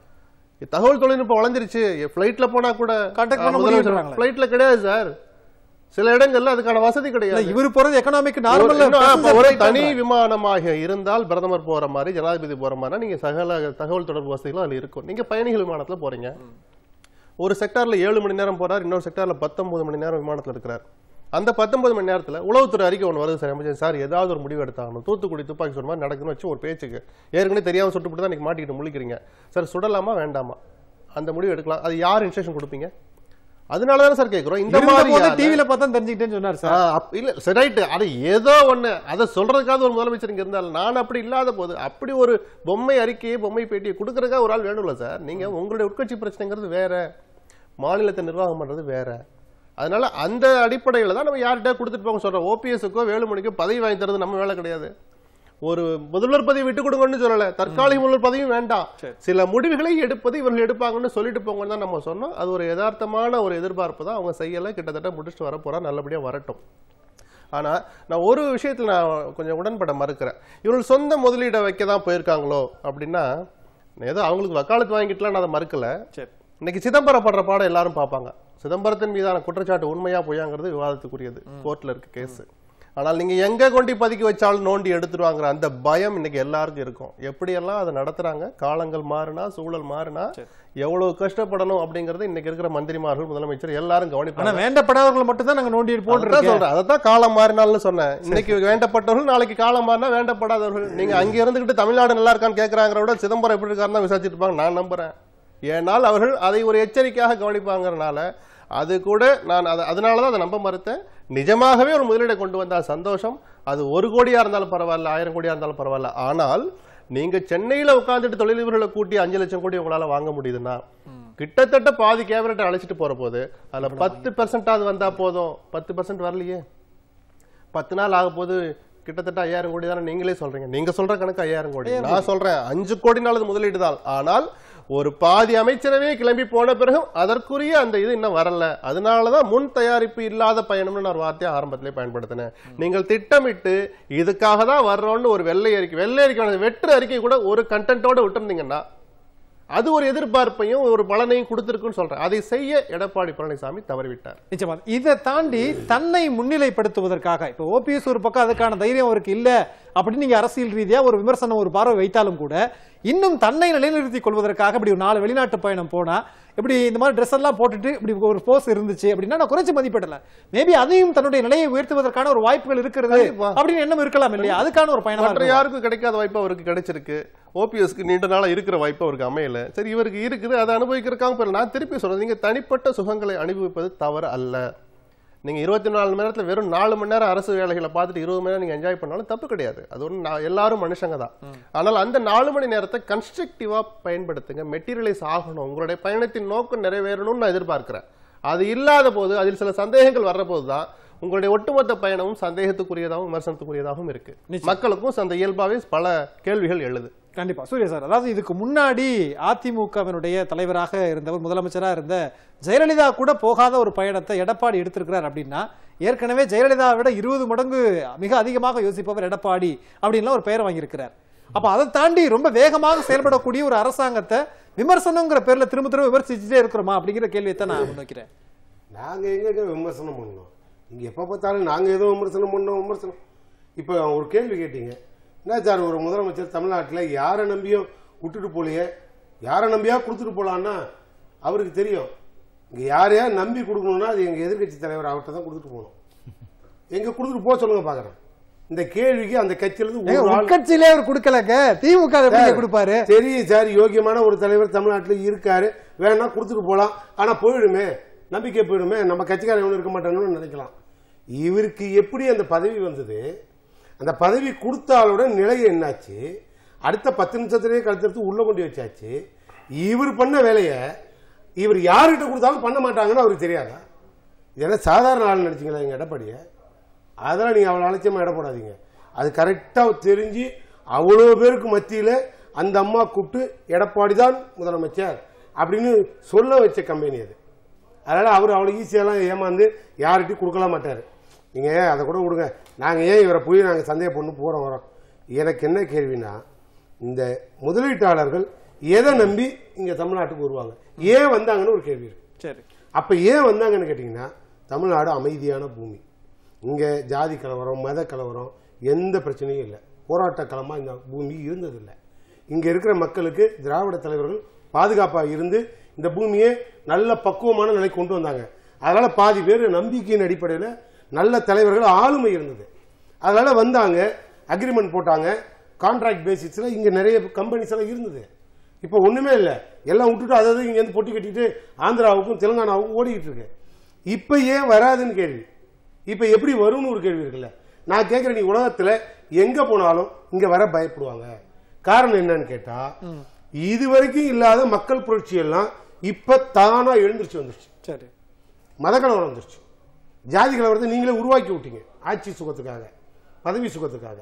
தகவல் தொழில்நுட்பம் வளர்ந்துருச்சு ஃபிளைட்ல போனா கூட Contact பண்ண முடியும்ன்றாங்களே. ஃபிளைட்ல கிடையாது சார் சில இடங்கள்ல அதுக்கான வசதி இல்ல கிடையாது இவரு போறது எக்கனாமிக் ஒரு- இன்னும் அப்ப ஒரு நார்மல் தனி விமானமாக இருந்தால் பிரதமர் போற மாதிரி ஜனாதிபதி போற மாதிரி நீங்க சகல தகவல் தொடர்பு வசதிகளும் அதுல இருக்கும் நீங்க பயணிகள் விமானத்துல போறீங்க ஒரு செக்டார்ல ஏழு மணி நேரம் போறார் இன்னொரு செக்டார்ல பத்தொன்பது மணி நேரம் விமானத்துல இருக்கிறார் அந்த பத்தொன்பது மணி நேரத்துல உளவுத்துறை அறிக்கை ஒன்று வருது சார் எமர்ஜென்சி சார் ஏதாவது ஒரு முடிவு எடுத்தாகணும் தூத்துக்குடி துப்பாக்கி சுடுற மாதிரி நடக்குதுன்னு வச்சு ஒரு பேச்சுக்கு ஏற்கனவே தெரியாம சுட்டுப்பட்டு தான் இன்னைக்கு மாட்டிக்கிட்டு முழிக்கிறீங்க சார் சுடலாமா வேண்டாமா அந்த முடிவு எடுக்கலாம் அது யார் இன்ஸ்ட்ரக்ஷன் கொடுப்பீங்க அதனால தானே சார் கேட்கிறோம் இந்த மாதிரி டிவில பார்த்தா தெரிஞ்சுக்கிட்டேன்னு சொன்னார் சார் ஆ, அப்- இல்ல சரி ரைட் அது ஏதோ ஒண்ணு அதை சொல்றதுக்காக ஒரு முதலமைச்சர் இங்க இருந்தால் நான் அப்படி இல்லாத போது அப்படி ஒரு பொம்மை அறிக்கையை பொம்மை பேட்டியை கொடுக்கறதுக்காக ஒரு ஆள் வேணும்ல சார் நீங்க உங்களுடைய உட்கட்சி பிரச்சனைங்கிறது வேற மாநிலத்தை நிர்வாகம் பண்றது வேற அதனால அந்த அடிப்படையில தான் நம்ம யார்கிட்ட கொடுத்துட்டு போங்க சொல்றோம் ஓபிஎஸ்க்கோ வேலுமணிக்கோ பதவி வாங்கி தரது நம்ம வேலை கிடையாது ஒரு முதல்வர் பதவி விட்டு கொடுங்கன்னு சொல்லல தற்காலிக முதல்வர் பதவியும் வேண்டாம் சில முடிவுகளை எடுப்பது இவர்கள் எடுப்பாங்கன்னு சொல்லிட்டு போங்கன்னு தான் நம்ம சொன்னோம் அது ஒரு யதார்த்தமான ஒரு எதிர்பார்ப்பு தான் அவங்க செய்யல கிட்டத்தட்ட முடிச்சுட்டு வர போறா நல்லபடியா வரட்டும் ஆனா நான் ஒரு விஷயத்துல நான் கொஞ்சம் உடன்பட மறுக்கிறேன் இவர்கள் சொந்த முதலீடை வைக்க தான் போயிருக்காங்களோ அப்படின்னா ஏதோ அவங்களுக்கு வக்காலத்து வாங்கிட்டுலாம் நான் அதை மறுக்கல சரி இன்னைக்கு சிதம்பரம் படுற பாடம் எல்லாரும் பார்ப்பாங்க சிதம்பரத்தின் மீதான குற்றச்சாட்டு உண்மையா பொய்யாங்கிறது விவாதத்துக்குரியது கோர்ட்ல இருக்கு கேஸ் ஆனால் நீங்க எங்க கொண்டு பதுக்கி வச்சாலும் நோண்டி எடுத்துருவாங்கிற அந்த பயம் இன்னைக்கு எல்லாருக்கும் இருக்கும் எப்படியெல்லாம் அதை நடத்துறாங்க காலங்கள் மாறினா சூழல் மாறினா எவ்வளவு கஷ்டப்படணும் அப்படிங்கறது இன்னைக்கு இருக்கிற மந்திரிமார்கள் முதலமைச்சர் எல்லாரும் ஆனா கவனிப்பாங்க வேண்டப்படாதவர்கள் மட்டும் தான் நாங்க நோண்டி அதான் போட்டு சொல்றேன் அதான் காலம் மாறினால்னு சொன்னேன் இன்னைக்கு வேண்டப்பட்டவர்கள் நாளைக்கு காலம் மாறினா வேண்டப்படாதவர்கள் நீங்க அங்க இருந்துகிட்டு தமிழ்நாடு நல்லா இருக்கான்னு கேட்கறாங்கிற விட சிதம்பரம் எப்படி இருக்காருன்னு தான் விசாரிச்சுட்டு இருப்பாங்க நான் நம்புறேன் ஏனால் அவர்கள் அதை ஒரு எச்சரிக்கையாக கவனிப்பாங்கறனால அது கூட நான் அதை அதனால தான் அதை நம்ப மறுத்தேன் நிஜமாகவே ஒரு முதலீடை கொண்டு வந்தால் சந்தோஷம் அது ஒரு கோடியா இருந்தாலும் பரவாயில்ல ஆயிரம் கோடியா இருந்தாலும் பரவாயில்ல ஆனால் நீங்க சென்னையில உட்கார்ந்துட்டு தொழிலதிபர்களை கூட்டி அஞ்சு லட்சம் கோடி உங்களால வாங்க முடியுதுன்னா கிட்டத்தட்ட பாதி கேபினட்டை அழைச்சிட்டு போற போது அதுல பத்து பெர்சென்டாவது வந்தா போதும் பத்து பெர்சென்ட் வரலையே பத்து நாள் ஆக போது கிட்டத்தட்ட ஐயாயிரம் கோடி தானே நீங்களே சொல்றீங்க நீங்க சொல்ற கணக்கு ஐயாயிரம் கோடி நான் சொல்றேன் அஞ்சு கோடினாலும் முதலீடு தான் ஆனால் ஒரு பாதி அமைச்சரவே கிளம்பி போன பிறகு அதற்குரிய அந்த இது இன்னும் வரல அதனாலதான் முன் தயாரிப்பு இல்லாத பயணம்னு நான் ஒரு வார்த்தையை ஆரம்பத்திலே பயன்படுத்தினேன் நீங்கள் திட்டமிட்டு இதுக்காக தான் வர்றோம்னு ஒரு வெள்ளை அறிக்கை வெள்ளை அறிக்கை வேணாம், வெற்று அறிக்கை கூட ஒரு கண்டென்ட்டோட விட்டுருந்தீங்கன்னா அது ஒரு எதிர்பார்ப்பையும் ஒரு பலனையும் கொடுத்திருக்குன்னு சொல்றேன் அதை செய்ய எடப்பாடி பழனிசாமி தவறிவிட்டார் நிச்சயமா இதை தாண்டி தன்னை முன்னிலைப்படுத்துவதற்காக இப்போ ஓபிஎஸ் ஒரு பக்கம் அதுக்கான தைரியம் அவருக்கு இல்ல அப்படின்னு நீங்க அரசியல் ரீதியா ஒரு விமர்சனம் ஒரு பார்வை வைத்தாலும் கூட இன்னும் தன்னை நிலைநிறுத்திக் கொள்வதற்காக இப்படி ஒரு நாலு வெளிநாட்டு பயணம் போனா இப்படி இந்த மாதிரி ட்ரெஸ் எல்லாம் போட்டுட்டு இப்படி ஒரு போஸ் இருந்துச்சு அப்படின்னா நான் குறைச்சு மதிப்பிடல மேபி அதையும் தன்னுடைய நிலையை உயர்த்துவதற்கான ஒரு வாய்ப்புகள் இருக்கிறது கண்டிப்பா. அப்படின்னு எண்ணம் இருக்கலாம் இல்லையா அதுக்கான ஒரு பயணமா மற்ற இருக்கும் யாருக்கும் கிடைக்காத வாய்ப்பு அவருக்கு கிடைச்சிருக்கு ஓபிஎஸ்க்கு நீண்ட நாளா இருக்கிற வாய்ப்பு அவருக்கு அமையல சரி இவருக்கு இருக்குது அதை அனுபவிக்கிறதுக்காக போய் நான் திருப்பி சொல்றேன் நீங்க தனிப்பட்ட சுகங்களை அனுபவிப்பது தவறு அல்ல நீங்க இருபத்தி நாலு மணி நேரத்துல வெறும் நாலு மணி நேரம் அரசு வேலைகளை பார்த்துட்டு இருபது மணி நேரம் நீங்க என்ஜாய் பண்ணாலும் தப்பு கிடையாது அது ஒன்று நான் எல்லாரும் மனுஷங்க தான் ஆனால் அந்த நாலு மணி நேரத்தை கன்ஸ்ட்ரக்டிவா பயன்படுத்துங்க மெட்டீரியலைஸ் ஆகணும் உங்களுடைய பயணத்தின் நோக்கம் நிறைவேறணும்னு நான் எதிர்பார்க்கிறேன் அது இல்லாத போது அதில் சில சந்தேகங்கள் வர்ற போது தான் உங்களுடைய ஒட்டுமொத்த பயணமும் சந்தேகத்துக்குரியதாகவும் விமர்சனத்துக்குரியதாகவும் இருக்கு மக்களுக்கும் அந்த இயல்பாவே பல கேள்விகள் எழுது கண்டிப்பா சூர்யா சார் அதாவது இதுக்கு முன்னாடி அதிமுகவினுடைய தலைவராக இருந்தவர் முதலமைச்சராக இருந்த ஜெயலலிதா கூட போகாத ஒரு பயணத்தை எடப்பாடி எடுத்திருக்கிறார் அப்படின்னா ஏற்கனவே ஜெயலலிதாவை விட இருபது மடங்கு மிக அதிகமாக யோசிப்பவர் எடப்பாடி அப்படின்லாம் ஒரு பெயர் வாங்கியிருக்கிறார் அப்ப அதை தாண்டி ரொம்ப வேகமாக செயல்படக்கூடிய ஒரு அரசாங்கத்தை விமர்சனங்கிற பேர்ல திரும்ப திரும்ப விமர்சிச்சுட்டே இருக்கிறோமா அப்படிங்கிற கேள்வியை தான் நான் முன்வைக்கிறேன் நாங்க எங்க விமர்சனம் பண்ணோம் நீங்க எப்ப பார்த்தாலும் நாங்க ஏதோ விமர்சனம் பண்ணோம் விமர்சனம் இப்ப ஒரு கேள்வி கேட்டீங்க என்ன சார் ஒரு முதலமைச்சர் தமிழ்நாட்டுல யாரை நம்பியும் விட்டுட்டு போலையே யாரை நம்பியா கொடுத்துட்டு போலான்னா அவருக்கு தெரியும் இங்க யாரையா நம்பி கொடுக்கணும்னா அது எங்க எதிர்க்கட்சி தலைவர் அவர்கிட்ட தான் கொடுத்துட்டு போகணும் எங்க கொடுத்துட்டு போக சொல்லுங்க பாக்குறேன் இந்த கேள்விக்கு அந்த கட்சியில இருந்து ஏங்க, ஒரு ஆள் உட்கட்சியிலே அவர் கொடுக்கலங்க திமுக ல எப்படி கொடுப்பாரு தெரியும் சார் யோகியமான ஒரு தலைவர் தமிழ்நாட்டில் இருக்காரு வேணா கொடுத்துட்டு போலாம் ஆனா போயிடுமே நம்பிக்கை போயிடுமே நம்ம கட்சிக்காரன் எவனும் இருக்க மாட்டானுன்னு நினைக்கலாம் இவருக்கு எப்படி அந்த பதவி வந்தது அந்த பதவி கொடுத்தாலுடன் நிலை என்னாச்சு அடுத்த பத்து நிமிஷத்திலேயே கழுத்தெடுத்து உள்ள கொண்டு வச்சாச்சு இவர் பண்ண வேலையை இவர் யார்கிட்ட கொடுத்தாலும் பண்ண மாட்டாங்கன்னு அவருக்கு தெரியாதா இதெல்லாம் சாதாரண ஆள் நினைச்சீங்களா எங்க எடப்பாடியை அதெல்லாம் நீங்க அவ்வளவு அலட்சியமா இட போடாதீங்க அது கரெக்டா தெரிஞ்சு அவ்வளவு பேருக்கு மத்தியில அந்த அம்மா கூப்பிட்டு எடப்பாடி தான் முதலமைச்சர் அப்படின்னு சொல்ல வச்ச கம்பெனி அது அதனால அவர் அவ்வளவு ஈஸியெல்லாம் ஏமாந்து யார்கிட்டயும் கொடுக்கல மாட்டாரு நீங்க அதை கூட விடுங்க நாங்க ஏன் இவரை போய் நாங்க சந்தேகப்பட்டு போறோம் வரோம் எனக்கு என்ன கேள்வினா இந்த முதலீட்டாளர்கள் எதை நம்பி இங்க தமிழ்நாட்டுக்கு வருவாங்க ஏன் வந்தாங்கன்னு ஒரு கேள்வி இருக்கு சரி அப்ப ஏன் வந்தாங்கன்னு கேட்டீங்கன்னா தமிழ்நாடு அமைதியான பூமி இங்க ஜாதி கலவரம் மத கலவரம் எந்த பிரச்சனையும் இல்லை போராட்ட களமா இந்த பூமி இருந்ததில்லை இங்க இருக்கிற மக்களுக்கு திராவிட தலைவர்கள் பாதுகாப்பா இருந்து இந்த பூமியை நல்ல பக்குவமான நிலை கொண்டு வந்தாங்க அதனால பாதி பேர் நம்பிக்கையின் அடிப்படையில் நல்ல தலைவர்கள் ஆளுமை இருந்தது அதனால வந்தாங்க அக்ரிமெண்ட் போட்டாங்க கான்ட்ராக்ட் பேசிஸ்ல இங்க நிறைய கம்பெனிஸ் எல்லாம் இருந்தது இப்போ ஒண்ணுமே இல்லை எல்லாம் விட்டுட்டு அதை இங்க இருந்து பொட்டி கட்டிட்டு ஆந்திராவுக்கும் தெலுங்கானாவுக்கும் ஓடிக்கிட்டு இருக்கு இப்போ ஏன் வராதுன்னு கேள்வி இப்போ எப்படி வரும்னு ஒரு கேள்வி இருக்குல்ல நான் கேட்கிறேன் நீ உலகத்துல எங்க போனாலும் இங்க வர பயப்படுவாங்க காரணம் என்னன்னு கேட்டா இது வரைக்கும் இல்லாத மக்கள் புரட்சி எல்லாம் இப்ப தானா எழுந்திருச்சு வந்துருச்சு சரி மத கலவரம் வந்துருச்சு ஜாதி கலவரத்தை நீங்களே உருவாக்கி விட்டீங்க ஆட்சி சுகத்துக்காக பதவி சுகத்துக்காக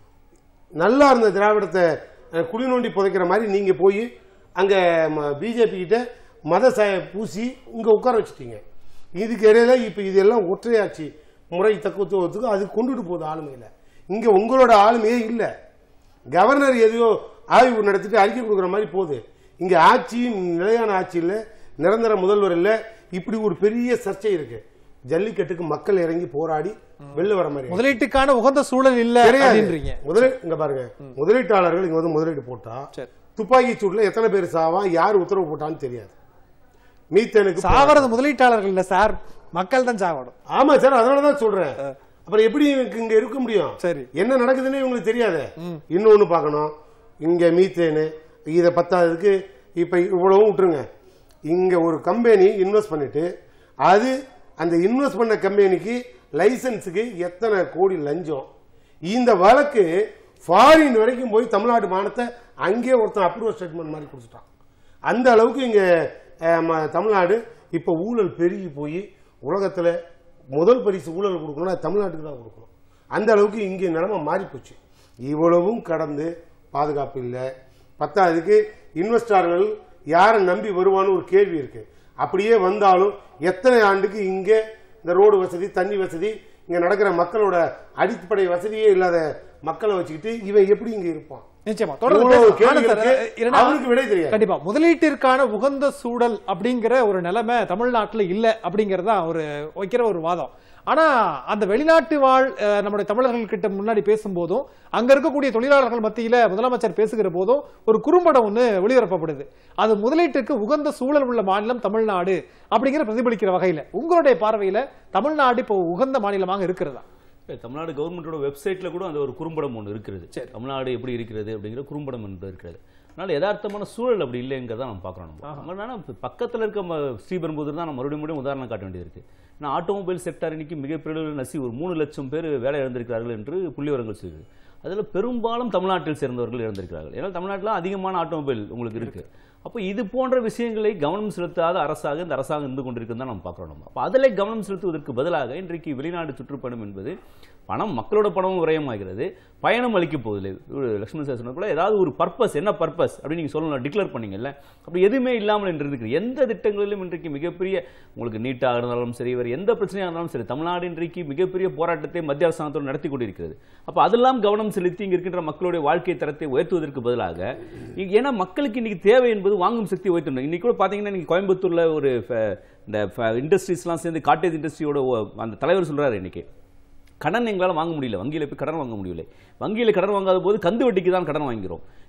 நல்லா இருந்த திராவிடத்தை அஹ், குழி நோண்டி புதைக்கிற மாதிரி நீங்க போய் அங்க பிஜேபி கிட்ட மத சாய பூசி இங்க உட்கார வச்சுட்டீங்க இதுக்கு இடையில இப்ப இதெல்லாம் ஒற்றையாட்சி முறை தக்குவத்துவத்துக்கு அது கொண்டுட்டு போகுது ஆளுமையில இங்க உங்களோட ஆளுமையே இல்லை கவர்னர் எதையோ ஆய்வு நடத்திட்டு அறிக்கை கொடுக்குற மாதிரி போகுது இங்க ஆட்சி நிலையான ஆட்சி இல்ல நிரந்தர முதல்வர் இல்ல இப்படி ஒரு பெரிய சர்ச்சை இருக்கு ஜல்லிக்கட்டுக்கு மக்கள் இறங்கி போராடி வெளில வர மாதிரி முதலீட்டுக்கான உகந்த சூழல் இல்ல கிடையாது. அப்படின்றீங்க முதலீ இங்க பாருங்க முதலீட்டாளர்கள் இங்க வந்து முதலீடு போட்டா சரி. துப்பாக்கி சூட்ல எத்தனை பேர் சாவா யார் உத்தரவு போட்டான்னு தெரியாது மீத்தேனுக்கு சாவறது முதலீட்டாளர்கள் இல்ல சார் மக்கள் தான் சாவணும் ஆமா சார் அதனாலதான் சொல்றேன் அப்புறம் எப்படி இவங்க இங்க இருக்க முடியும் சரி. என்ன நடக்குதுன்னு இவங்களுக்கு தெரியாது இன்னொன்னு பார்க்கணும் இங்க மீத்தேனு இத பத்தாததுக்கு இப்ப இவ்வளவும் விட்டுருங்க இங்க ஒரு கம்பெனி இன்வெஸ்ட் பண்ணிட்டு அது அந்த இன்வெஸ்ட் பண்ண கம்பெனிக்கு லைசன்ஸுக்கு எத்தனை கோடி லஞ்சம் இந்த வழக்கு ஃபாரின் வரைக்கும் போய் தமிழ்நாடு மானத்தை அங்கேயே ஒருத்தன் அப்ரூவல் ஸ்டேட்மெண்ட் மாதிரி கொடுத்துட்டான் அந்த அளவுக்கு இங்க அஹ், ம- தமிழ்நாடு இப்ப ஊழல் பெருகி போய் உலகத்துல முதல் பரிசு ஊழல் கொடுக்கணும்னா தமிழ்நாட்டுக்கு தான் கொடுக்கணும் அந்த அளவுக்கு இங்கே நிலைமை மாறி போச்சு இவ்வளவும் கடந்து பாதுகாப்பு இல்லை பத்தாவதுக்கு இன்வெஸ்டார்கள் யாரை நம்பி வருவான்னு ஒரு கேள்வி இருக்கு அப்படியே வந்தாலும் எத்தனை ஆண்டுக்கு இங்கே இந்த ரோடு வசதி தண்ணி வசதி இங்க நடக்கிற மக்களோட அடிப்படை வசதியே இல்லாத மக்களை வச்சுக்கிட்டு இவன் எப்படி இங்க இருப்பான் நிச்சயமா தொடர்ந்து இவ்வளவு பேசலாம். கேள்வி ஆனந்த் சார், இருக்கு. இரண்டா- அவருக்கு விடை தெரியாது. கண்டிப்பா முதலீட்டிற்கான உகந்த சூழல் அப்படிங்கிற ஒரு நிலைமை தமிழ்நாட்டுல இல்ல அப்படிங்கறது தான் ஒரு வைக்கிற ஒரு வாதம் ஆனா அந்த வெளிநாட்டு வாழ் அஹ், நம்முடைய தமிழர்கள் கிட்ட முன்னாடி பேசும்போதும் அங்க இருக்கக்கூடிய தொழிலாளர்கள் மத்தியில முதலமைச்சர் பேசுகிற போதும் ஒரு குறும்படம் ஒண்ணு ஒளிபரப்பப்படுது அது முதலீட்டுக்கு உகந்த சூழல் உள்ள மாநிலம் தமிழ்நாடு அப்படிங்கிற பிரதிபலிக்கிற வகையில உங்களுடைய பார்வையில தமிழ்நாடு இப்போ உகந்த மாநிலமாக இருக்கிறதா இல்ல, தமிழ்நாடு கவர்மெண்டோட வெப்சைட்ல கூட அந்த ஒரு குறும்படம் ஒன்று இருக்கிறது தமிழ்நாடு எப்படி இருக்கிறது அப்படிங்கிற குறும்படம் என்பது இருக்கிறது அதனால யதார்த்தமான சூழல் அப்படி இல்லைங்கிறத நம்ம பார்க்குறோம் நம்ம நம்ம என்னன்னா இப்ப பக்கத்துல இருக்க ம- ஸ்ரீபெரும்புதூர் தான் நம்ம மறுபடியும் மறுபடியும் உதாரணம் காட்ட வேண்டியது இருக்கு ஏன்னா ஆட்டோமொபைல் செக்டார் இன்னைக்கு மிகப்பெரிய அளவில் நசி ஒரு மூணு லட்சம் பேர் வேலை இழந்திருக்கிறார்கள் என்று புள்ளிவரங்கள் சொல்லுது அதில் பெரும்பாலும் தமிழ்நாட்டில் சேர்ந்தவர்கள் இழந்திருக்கிறார்கள் ஏன்னா தமிழ்நாட்டில் அதிகமான ஆட்டோமொபைல் உங்களுக்கு இருக்கு அப்போ இது போன்ற விஷயங்களை கவனம் செலுத்தாத அரசாக இந்த அரசாங்கம் இருந்து கொண்டிருக்குன்னு தான் நம்ம பார்க்குறோம் நம்ம அப்போ அதில் கவனம் செலுத்துவதற்கு பதிலாக இன்றைக்கு வெளிநாடு சுற்றுப்பயணம் என்பது பணம் மக்களோட பணமும் விரயமாகிறது பயணம் அளிக்க போதில்லை ஒரு லட்சுமண் சார் சொன்னது போல ஏதாவது ஒரு பர்பஸ் என்ன பர்பஸ் அப்படின்னு நீங்கள் சொல்லணும் டிக்ளேர் பண்ணீங்கல்ல அப்படி எதுவுமே இல்லாமல் இன்று இருக்கு எந்த திட்டங்களிலும் இன்றைக்கு மிகப்பெரிய உங்களுக்கு நீட்டாக இருந்தாலும் சரி வேறு எந்த பிரச்சனையாக இருந்தாலும் சரி தமிழ்நாடு இன்றைக்கு மிகப்பெரிய போராட்டத்தை மத்திய அரசாங்கத்தோடு நடத்தி கொண்டிருக்கிறது அப்போ அதெல்லாம் கவனம் செலுத்தி இங்க இருக்கின்ற மக்களுடைய வாழ்க்கை தரத்தை உயர்த்துவதற்கு பதிலாக இ- ஏன்னா மக்களுக்கு இன்னைக்கு தேவை என்பது வாங்கும் சக்தி உயர்த்தணும் இன்னைக்கு கூட பார்த்தீங்கன்னா நீங்க கோயம்புத்தூர்ல ஒரு ஃப- இந்த இண்டஸ்ட்ரீஸ்லாம் சேர்ந்து காட்டேஜ் இண்டஸ்ட்ரியோட அந்த தலைவர் சொல்றாரு இன்னைக்கு கடன் எங்களால் வாங்க முடியல வங்கியில் போய் கடன் வாங்க முடியல வங்கியில் கடன் வாங்காத போது கந்து வட்டிக்கு தான் கடன் வாங்கிறோம்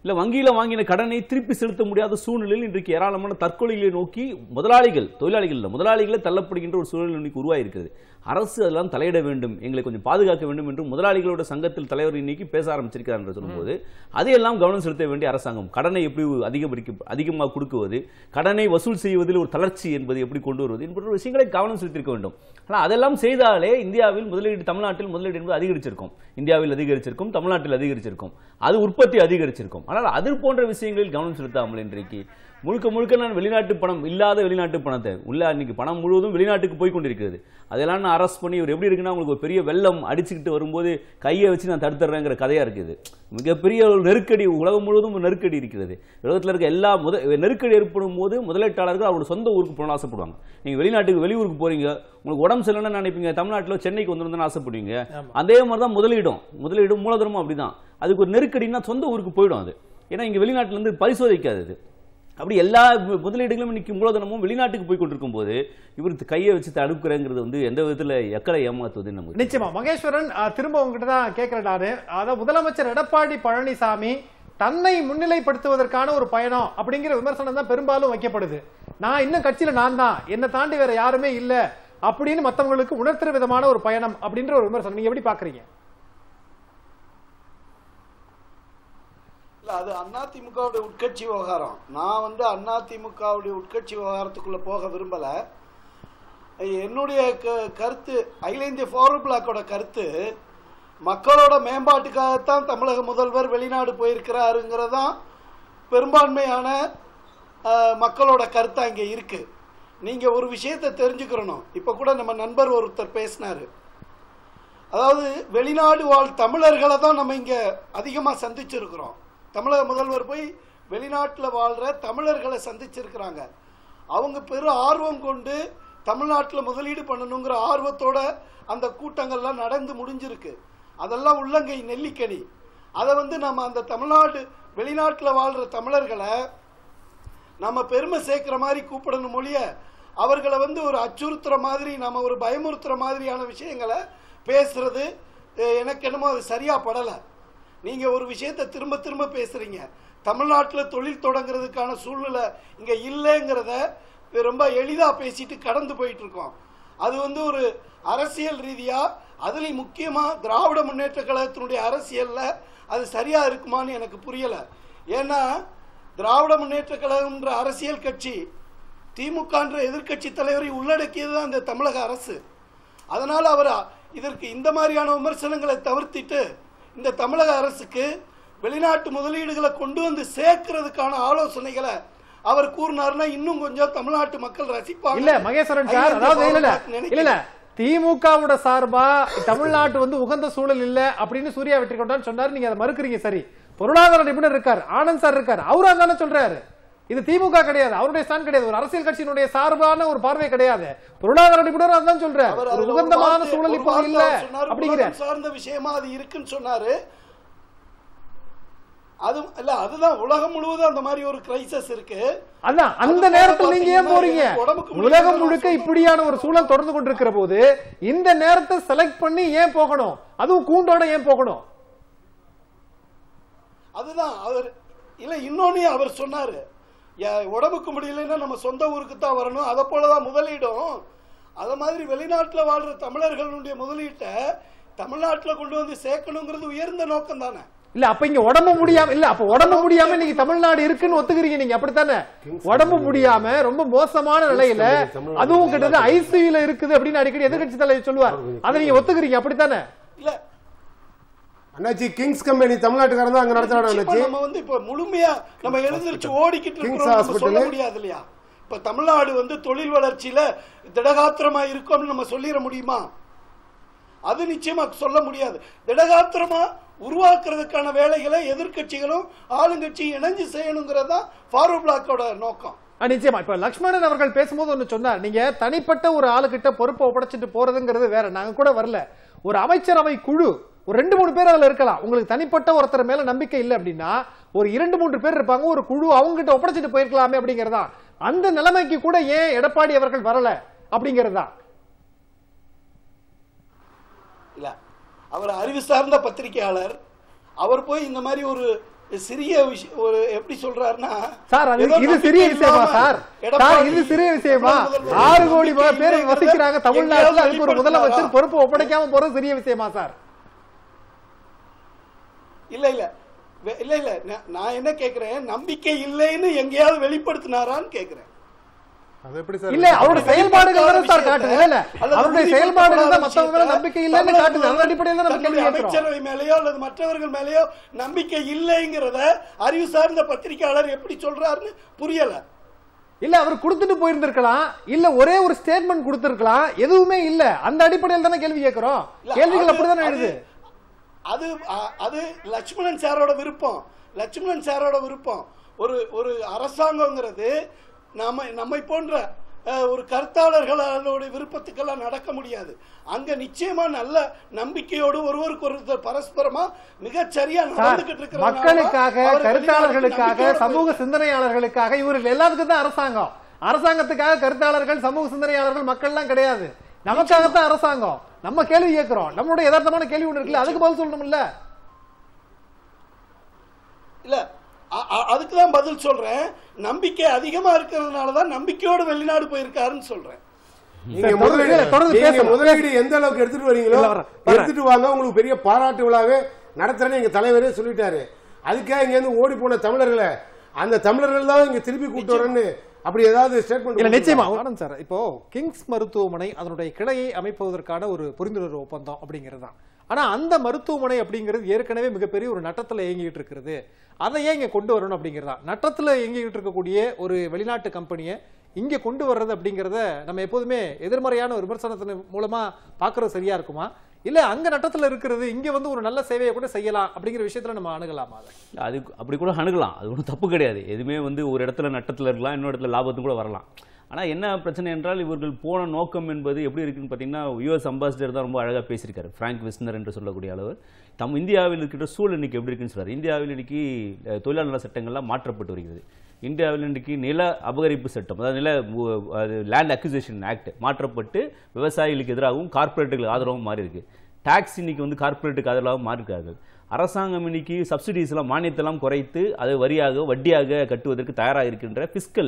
இல்ல வங்கியில வாங்கின கடனை திருப்பி செலுத்த முடியாத சூழ்நிலையில் இன்றைக்கு ஏராளமான தற்கொலைகளை நோக்கி முதலாளிகள் தொழிலாளிகள் இல்ல முதலாளிகளை தள்ளப்படுகின்ற ஒரு சூழ்நிலை இன்னைக்கு உருவாகி இருக்கிறது அரசு அதெல்லாம் தலையிட வேண்டும் எங்களை கொஞ்சம் பாதுகாக்க வேண்டும் என்று முதலாளிகளோட சங்கத்தில் தலைவர் இன்னைக்கு பேச ஆரம்பிச்சிருக்கிறார் என்று சொல்லும்போது அதையெல்லாம் கவனம் செலுத்த வேண்டிய அரசாங்கம் கடனை எப்படி அதிகப்படிக்க அதிகமாக கொடுக்குவது கடனை வசூல் செய்வதில் ஒரு தளர்ச்சி என்பது எப்படி கொண்டு வருவது என்பது விஷயங்களை கவனம் செலுத்தியிருக்க வேண்டும் ஆனால் அதெல்லாம் செய்தாலே இந்தியாவில் முதலீடு தமிழ்நாட்டில் முதலீடு என்பது அதிகரிச்சிருக்கும் இந்தியாவில் அதிகரிச்சிருக்கும் தமிழ்நாட்டில் அதிகரிச்சிருக்கும் அது உற்பத்தி அதிகரிச்சிருக்கும் ஆனால் அது போன்ற விஷயங்களில் கவனம் செலுத்தாமல் இன்றைக்கு முழுக்க முழுக்க நான் வெளிநாட்டு பணம் இல்லாத வெளிநாட்டு பணத்தை உள்ள இன்னைக்கு பணம் முழுவதும் வெளிநாட்டுக்கு போய் கொண்டிருக்கிறது அதெல்லாம் நான் அரெஸ்ட் பண்ணி இவர் எப்படி இருக்குன்னா உங்களுக்கு ஒரு பெரிய வெள்ளம் அடிச்சுக்கிட்டு வரும்போது கையை வச்சு நான் தடுத்துறேங்கிற கதையா இருக்குது மிகப்பெரிய ஒரு நெருக்கடி உலகம் முழுவதும் ஒரு நெருக்கடி இருக்கிறது உலகத்தில் இருக்க எல்லா முத நெருக்கடி ஏற்படும் போது முதலீட்டாளர்கள் அவரோட சொந்த ஊருக்கு போகணும்னு ஆசைப்படுவாங்க நீங்க வெளிநாட்டுக்கு வெளியூருக்கு போறீங்க உங்களுக்கு உடம்பு சரியில்லைன்னு நினைப்பீங்க தமிழ்நாட்டில் சென்னைக்கு வந்துருந்தோம்னு ஆசைப்படுவீங்க அதே மாதிரி தான் முதலீடும் முதலீடும் மூலதனமும் அப்படிதான் அதுக்கு ஒரு நெருக்கடினா சொந்த ஊருக்கு போயிடும் அது ஏன்னா இங்க வெளிநாட்டுல இருந்து பரிசோதிக்காது அது அப்படி எல்லா மு- முதலீடுகளும் இன்னைக்கு மூலதனமும் வெளிநாட்டுக்கு போய் கொண்டிருக்கும் போது இவர் கையை வச்சு தடுக்கிறேங்கிறது வந்து எந்த விதத்துல எக்கலை ஏமாத்துவது நமக்கு நிச்சயமா மகேஸ்வரன் அஹ், திரும்ப உங்ககிட்ட தான் கேட்கிறேன் நானு அதாவது முதலமைச்சர் எடப்பாடி பழனிசாமி தன்னை முன்னிலைப்படுத்துவதற்கான ஒரு பயணம் அப்படிங்கிற விமர்சனம் தான் பெரும்பாலும் வைக்கப்படுது நான் இன்னும் கட்சியில நான் தான் என்னை தாண்டி வேற யாருமே இல்ல அப்படின்னு மத்தவங்களுக்கு உணர்த்துற விதமான ஒரு பயணம் அப்படின்ற ஒரு விமர்சனம் நீங்க எப்படி பாக்குறீங்க இல்ல அது அதிமுகவுடைய உட்கட்சி விவகாரம் நான் வந்து அதிமுகவுடைய உட்கட்சி விவகாரத்துக்குள்ள போக விரும்பல என்னுடைய க- கருத்து அகில இந்திய ஃபார்வர்ட் பிளாக்கோட கருத்து மக்களோட மேம்பாட்டுக்காகத்தான் தமிழக முதல்வர் வெளிநாடு போயிருக்கிறாருங்கிறதான் பெரும்பான்மையான அஹ், மக்களோட கருத்தா இங்க இருக்கு நீங்க ஒரு விஷயத்தை தெரிஞ்சுக்கிறணும் இப்ப கூட நம்ம நண்பர் ஒருத்தர் பேசினாரு அதாவது வெளிநாடு வாழ் தமிழர்களை தான் நம்ம இங்க அதிகமா சந்திச்சிருக்கிறோம் தமிழக முதல்வர் போய் வெளிநாட்டில் வாழ்ற தமிழர்களை சந்திச்சிருக்கிறாங்க அவங்க பெரு ஆர்வம் கொண்டு தமிழ்நாட்டில் முதலீடு பண்ணணுங்கிற ஆர்வத்தோட அந்த கூட்டங்கள்லாம் நடந்து முடிஞ்சிருக்கு அதெல்லாம் உள்ளங்கை நெல்லிக்கனி அதை வந்து நம்ம அந்த தமிழ்நாடு வெளிநாட்டில் வாழ்ற தமிழர்களை நம்ம பெருமை சேர்க்கிற மாதிரி கூப்பிடணும் மொழிய அவர்களை வந்து ஒரு அச்சுறுத்துற மாதிரி நம்ம ஒரு பயமுறுத்துற மாதிரியான விஷயங்களை பேசுறது அஹ், எனக்கு என்னமோ அது சரியா படல நீங்க ஒரு விஷயத்தை திரும்ப திரும்ப பேசுறீங்க தமிழ்நாட்டில் தொழில் தொடங்குறதுக்கான சூழ்நிலை இங்க இல்லைங்கிறத ரொம்ப எளிதா பேசிட்டு கடந்து போயிட்டு இருக்கோம் அது வந்து ஒரு அரசியல் ரீதியா அதுலயும் முக்கியமா திராவிட முன்னேற்ற கழகத்தினுடைய அரசியல்ல அது சரியா இருக்குமான்னு எனக்கு புரியல ஏன்னா திராவிட முன்னேற்ற கழகம்ன்ற அரசியல் கட்சி திமுகன்ற எதிர்க்கட்சி தலைவரை உள்ளடக்கியது தான் இந்த தமிழக அரசு அதனால அவர் இதற்கு இந்த மாதிரியான விமர்சனங்களை தவிர்த்திட்டு இந்த தமிழக அரசுக்கு வெளிநாட்டு முதலீடுகளை கொண்டு வந்து சேர்க்கறதுக்கான ஆலோசனைகளை அவர் கூறினாருன்னா இன்னும் கொஞ்சம் தமிழ்நாட்டு மக்கள் ரசிப்பாங்க இல்ல மகேஸ்வரன் சார் அதாவது இல்ல இல்ல இல்ல இல்ல திமுகவோட சார்பா தமிழ்நாட்டு வந்து உகந்த சூழல் இல்ல அப்படின்னு சூர்யா வெற்றி கொண்டான்னு சொன்னாரு நீங்க அதை மறுக்கிறீங்க சரி பொருளாதார நிபுணர் இருக்கார் ஆனந்த் சார் இருக்கார் அவரும் அதானே சொல்றாரு இது திமுக கிடையாது அவருடைய ஸ்டாண்ட் கிடையாது ஒரு அரசியல் கட்சியினுடைய சார்பான ஒரு பார்வை கிடையாது பொருளாதார நிபுணர் அதான் சொல்றாரு அவர் ஒரு அதுல ஒரு உகந்தமான வார்த்தை- சூழல் ஒரு இப்போ வார்த்தை இல்ல அவர் சொன்னாரு, அப்படிங்கிற உலகம் சார்ந்த விஷயமா அது இருக்குன்னு சொன்னாரு அது இல்ல அதுதான் உலகம் முழுவதும் அந்த மாதிரி ஒரு கிரைசஸ் இருக்கு அதான் அந்த அது நேரத்தில் நீங்க ஏன் பாத்தீங்கன்னா போறீங்க எனக்கு உடம்புக்கு முடியல, உலகம் நான் முழுக்க சொல்றேன். இப்படியான ஒரு சூழல் தொடர்ந்து கொண்டிருக்கிற போது இந்த நேரத்தை செலக்ட் பண்ணி ஏன் போகணும் அதுவும் கூண்டோட ஏன் போகணும் அதுதான் அவர் இல்ல இன்னொன்னு அவர் சொன்னாரு யா- உடம்புக்கு முடியலன்னா நம்ம சொந்த ஊருக்கு தான் வரணும் அதை போலதான் முதலீடும் அத மாதிரி வெளிநாட்டுல வாழ்ற தமிழர்களுடைய முதலீட்டை தமிழ்நாட்டுல கொண்டு வந்து சேர்க்கணுங்கிறது உயர்ந்த நோக்கம் தானே இல்ல அப்ப இங்க உடம்பு முடியாம இல்ல அப்ப உடம்பு முடியாம நீங்க தமிழ்நாடு இருக்குன்னு ஒத்துக்கிறீங்க நீங்க அப்படித்தானே உடம்பு முடியாம ரொம்ப மோசமான நிலையில தமிழ்நாடு அதுவும் கிட்டத்தட்ட ஐசியூல இருக்குது அப்படின்னு அடிக்கடி எதிர்கட்சி தலைவர் சொல்லுவார் அதை நீங்க ஒத்துக்கிறீங்க அப்படித்தானே இல்ல அண்ணாச்சி கிங்ஸ் கம்பெனி தமிழ்நாட்டுக்காரன் தான் அங்க நடத்துறாங்க நிச்சயமா அண்ணாச்சி நம்ம வந்து இப்ப முழுமையா நம்ம எழுந்திருச்சு ஓடிக்கிட்டு King's இருக்கிறோம் நம்ம சொல்ல Hospital. முடியாது இல்லையா இப்ப தமிழ்நாடு வந்து தொழில் வளர்ச்சியில திடகாத்திரமா இருக்கும்னு நம்ம சொல்லிட முடியுமா அது நிச்சயமா சொல்ல முடியாது திடகாத்திரமா உருவாக்குறதுக்கான வேலைகளை எதிர்க்கட்சிகளும் ஆளுங்கட்சியும் இணைஞ்சு செய்யணுங்கிறது தான் ஃபார்வர்ட் பிளாக்கோட நோக்கம் ஆ, நிச்சயமா இப்ப லக்ஷ்மணன் அவர்கள் பேசும்போது ஒண்ணு சொன்னார் நீங்க தனிப்பட்ட ஒரு ஆளுகிட்ட பொறுப்பை ஒப்படைச்சிட்டு போறதுங்கிறது வேற நாங்க கூட வரல ஒரு அமைச்சரவை குழு ஒரு ரெண்டு மூணு பேர் அதுல இருக்கலாம் உங்களுக்கு தனிப்பட்ட ஒருத்தர் மேல நம்பிக்கை இல்லை அப்படின்னா ஒரு இரண்டு மூன்று பேர் இருப்பாங்க ஒரு குழு அவங்க கிட்ட ஒப்படைச்சிட்டு போயிருக்கலாமே அப்படிங்கறதா அந்த நிலைமைக்கு கூட ஏன் எடப்பாடி அவர்கள் வரல அப்படிங்கறதா இல்ல அவர் அறிவு சார்ந்த பத்திரிகையாளர் அவர் போய் இந்த மாதிரி ஒரு சிறிய விஷயம் ஒரு எப்படி சொல்றாருன்னா சார் அது ஏதோ இது நம்பிக்கை சிறிய விஷயமா இல்லாம சார் எடப்பாடி சார் இது சிறிய விஷயமா முதல்வர் ஆறு கோடி நம்பிக்கை பேர் இல்லைங்கிறத வசிக்கிறாங்க தமிழ்நாட்டுல எங்கேயாவது அதுக்கு ஒரு வெளிப்படுத்தினாரா? முதலமைச்சர் பொறுப்பு ஒப்படைக்காம போறது சிறிய விஷயமா சார் இல்ல இல்ல வெ- இல்ல இல்ல நான்- நான் என்ன கேக்குறேன் நம்பிக்கை இல்லைன்னு எங்கேயாவது வெளிப்படுத்தினாரான்னு கேக்குறேன் அது எப்படி சார் இல்ல அவருடைய செயல்பாடுகள் தானே சார் காட்டுது இல்ல இல்ல அல்லது அவருடைய உறுதிப்படுத்தப்படாத செயல்பாடுகள் தான் மத்தவங்க மேல விஷயத்தை நம்பிக்கை இல்லைன்னு தமிழக காட்டுது அந்த முதல்வர் அடிப்படையில் தான் நம்ம கேள்வி தன்னுடைய கேட்கிறோம் அமைச்சரவை மேலேயோ அல்லது மற்றவர்கள் மேலேயோ நம்பிக்கை இல்லைங்கிறத அறிவு சார்ந்த பத்திரிகையாளர் எப்படி சொல்றாருன்னு புரியல இல்ல அவர் கொடுத்துட்டு போயிருந்திருக்கலாம் இல்ல ஒரே ஒரு ஸ்டேட்மெண்ட் கொடுத்திருக்கலாம் எதுவுமே இல்ல அந்த அடிப்படையில் தானே கேள்வி கேட்கிறோம் இல்ல, கேள்விகள் அது- அப்படிதானே எழுது அது அ- அது லட்சுமணன் சாரோட விருப்பம் லட்சுமணன் சாரோட விருப்பம் ஒரு ஒரு அரசாங்கங்கிறது நம்ம நம்மை போன்ற அஹ், ஒரு கருத்தாளர்களோட விருப்பத்துக்கெல்லாம் நடக்க முடியாது அங்க நிச்சயமா நல்ல நம்பிக்கையோடு ஒருவருக்கு ஒருத்தர் பரஸ்பரமா மிகச் சரியா சார் நடந்துகிட்டு இருக்கிறதுனால மக்களுக்காக அவர்கள் கருத்தாளர்களுக்காக நம்பிக்கையோட சமூக சிந்தனையாளர்களுக்காக இவர்கள் எல்லாத்துக்கும் தான் அரசாங்கம் அரசாங்கத்துக்காக கருத்தாளர்கள் சமூக சிந்தனையாளர்கள் மக்கள்லாம் கிடையாது நமக்காகத்தான் அரசாங்கம் நம்ம கேள்வி கேட்கிறோம் நம்மளுடைய யதார்த்தமான கேள்வி ஒண்ணு இருக்குல்ல அதுக்கு பதில் சொல்லணும்ல இல்ல அ- அ- அதுக்கு தான் பதில் சொல்றேன் நம்பிக்கை அதிகமா இருக்கிறதுனால தான் நம்பிக்கையோடு வெளிநாடு போயிருக்காருன்னு சொல்றேன் நீங்க சரி, முதலீடு தொடர்ந்து- தொடர்ந்து நீங்க பேசலாம். முதலீடு எந்த அளவுக்கு எடுத்துட்டு வரீங்களோ இல்ல, வரேன், வரேன். எடுத்துட்டு வாங்க உங்களுக்கு பெரிய பாராட்டு விழாவே நடத்துறேன்னு எங்க தலைவரே சொல்லிட்டாரு அதுக்காக இங்க இருந்து ஓடி போன தமிழர்களை அந்த தமிழர்கள் தான் இங்க திருப்பி கூட்டு வரேன்னு அப்படி ஏதாவது ஸ்டேட்மெண்ட் இல்ல நிச்சயமா ஆனந்த் சார் இப்போ கிங்ஸ் மருத்துவமனை அதனுடைய கிளையை அமைப்பதற்கான ஒரு புரிந்துணர்வு ஒப்பந்தம் அப்படிங்கிறது தான் ஆனா அந்த மருத்துவமனை அப்படிங்கிறது ஏற்கனவே மிகப்பெரிய ஒரு நட்டத்துல இயங்கிட்டு இருக்கிறது அதை ஏன் இங்க கொண்டு வரணும் அப்படிங்கிறதா நட்டத்துல இயங்கிட்டு இருக்கக்கூடிய ஒரு வெளிநாட்டு கம்பெனியை இங்க கொண்டு வர்றது அப்படிங்கறத நம்ம எப்போதுமே எதிர்மறையான ஒரு விமர்சனத்தின் மூலமா பாக்குறது சரியா இருக்குமா இல்ல அங்க நட்டத்துல இருக்கிறது இங்க வந்து ஒரு நல்ல சேவையை கூட செய்யலாம் அப்படிங்கிற விஷயத்துல நம்ம அணுகலாமா அதை அது அப்படி கூட அணுகலாம் அது ஒன்றும் தப்பு கிடையாது எதுவுமே வந்து ஒரு இடத்துல நட்டத்தில் இருக்கலாம் இன்னொரு இடத்துல லாபத்தும் கூட வரலாம் ஆனால் என்ன பிரச்சனை என்றால் இவர்கள் போன நோக்கம் என்பது எப்படி இருக்குன்னு பார்த்தீங்கன்னா யூஎஸ் அம்பாசிடர் தான் ரொம்ப அழகாக பேசியிருக்காரு ஃப்ராங்க் விஸ்னர் என்று சொல்லக்கூடிய அளவர் தம் இந்தியாவில் இருக்கின்ற சூழல் இன்னைக்கு எப்படி இருக்குன்னு சொல்றாரு இந்தியாவில் இன்னைக்கு அஹ், தொழிலாளர் நல சட்டங்கள்லாம் மாற்றப்பட்டு வருகிறது இந்தியாவில் இன்றைக்கு நில அபகரிப்பு சட்டம் அதாவது நில உ- அது லேண்ட் அக்யூசேஷன் ஆக்ட் மாற்றப்பட்டு விவசாயிகளுக்கு எதிராகவும் கார்ப்பரேட்டுகளுக்கு ஆதரவும் மாறி இருக்கு டாக்ஸ் இன்னைக்கு வந்து கார்ப்பரேட்டுக்கு ஆதரவாக மாறிருக்கார்கள் அரசாங்கம் இன்னைக்கு சப்சிடிஸ் எல்லாம் மானியத்தெல்லாம் குறைத்து அதை வரியாக வட்டியாக கட்டுவதற்கு தயாராக இருக்கின்ற பிஸ்கல்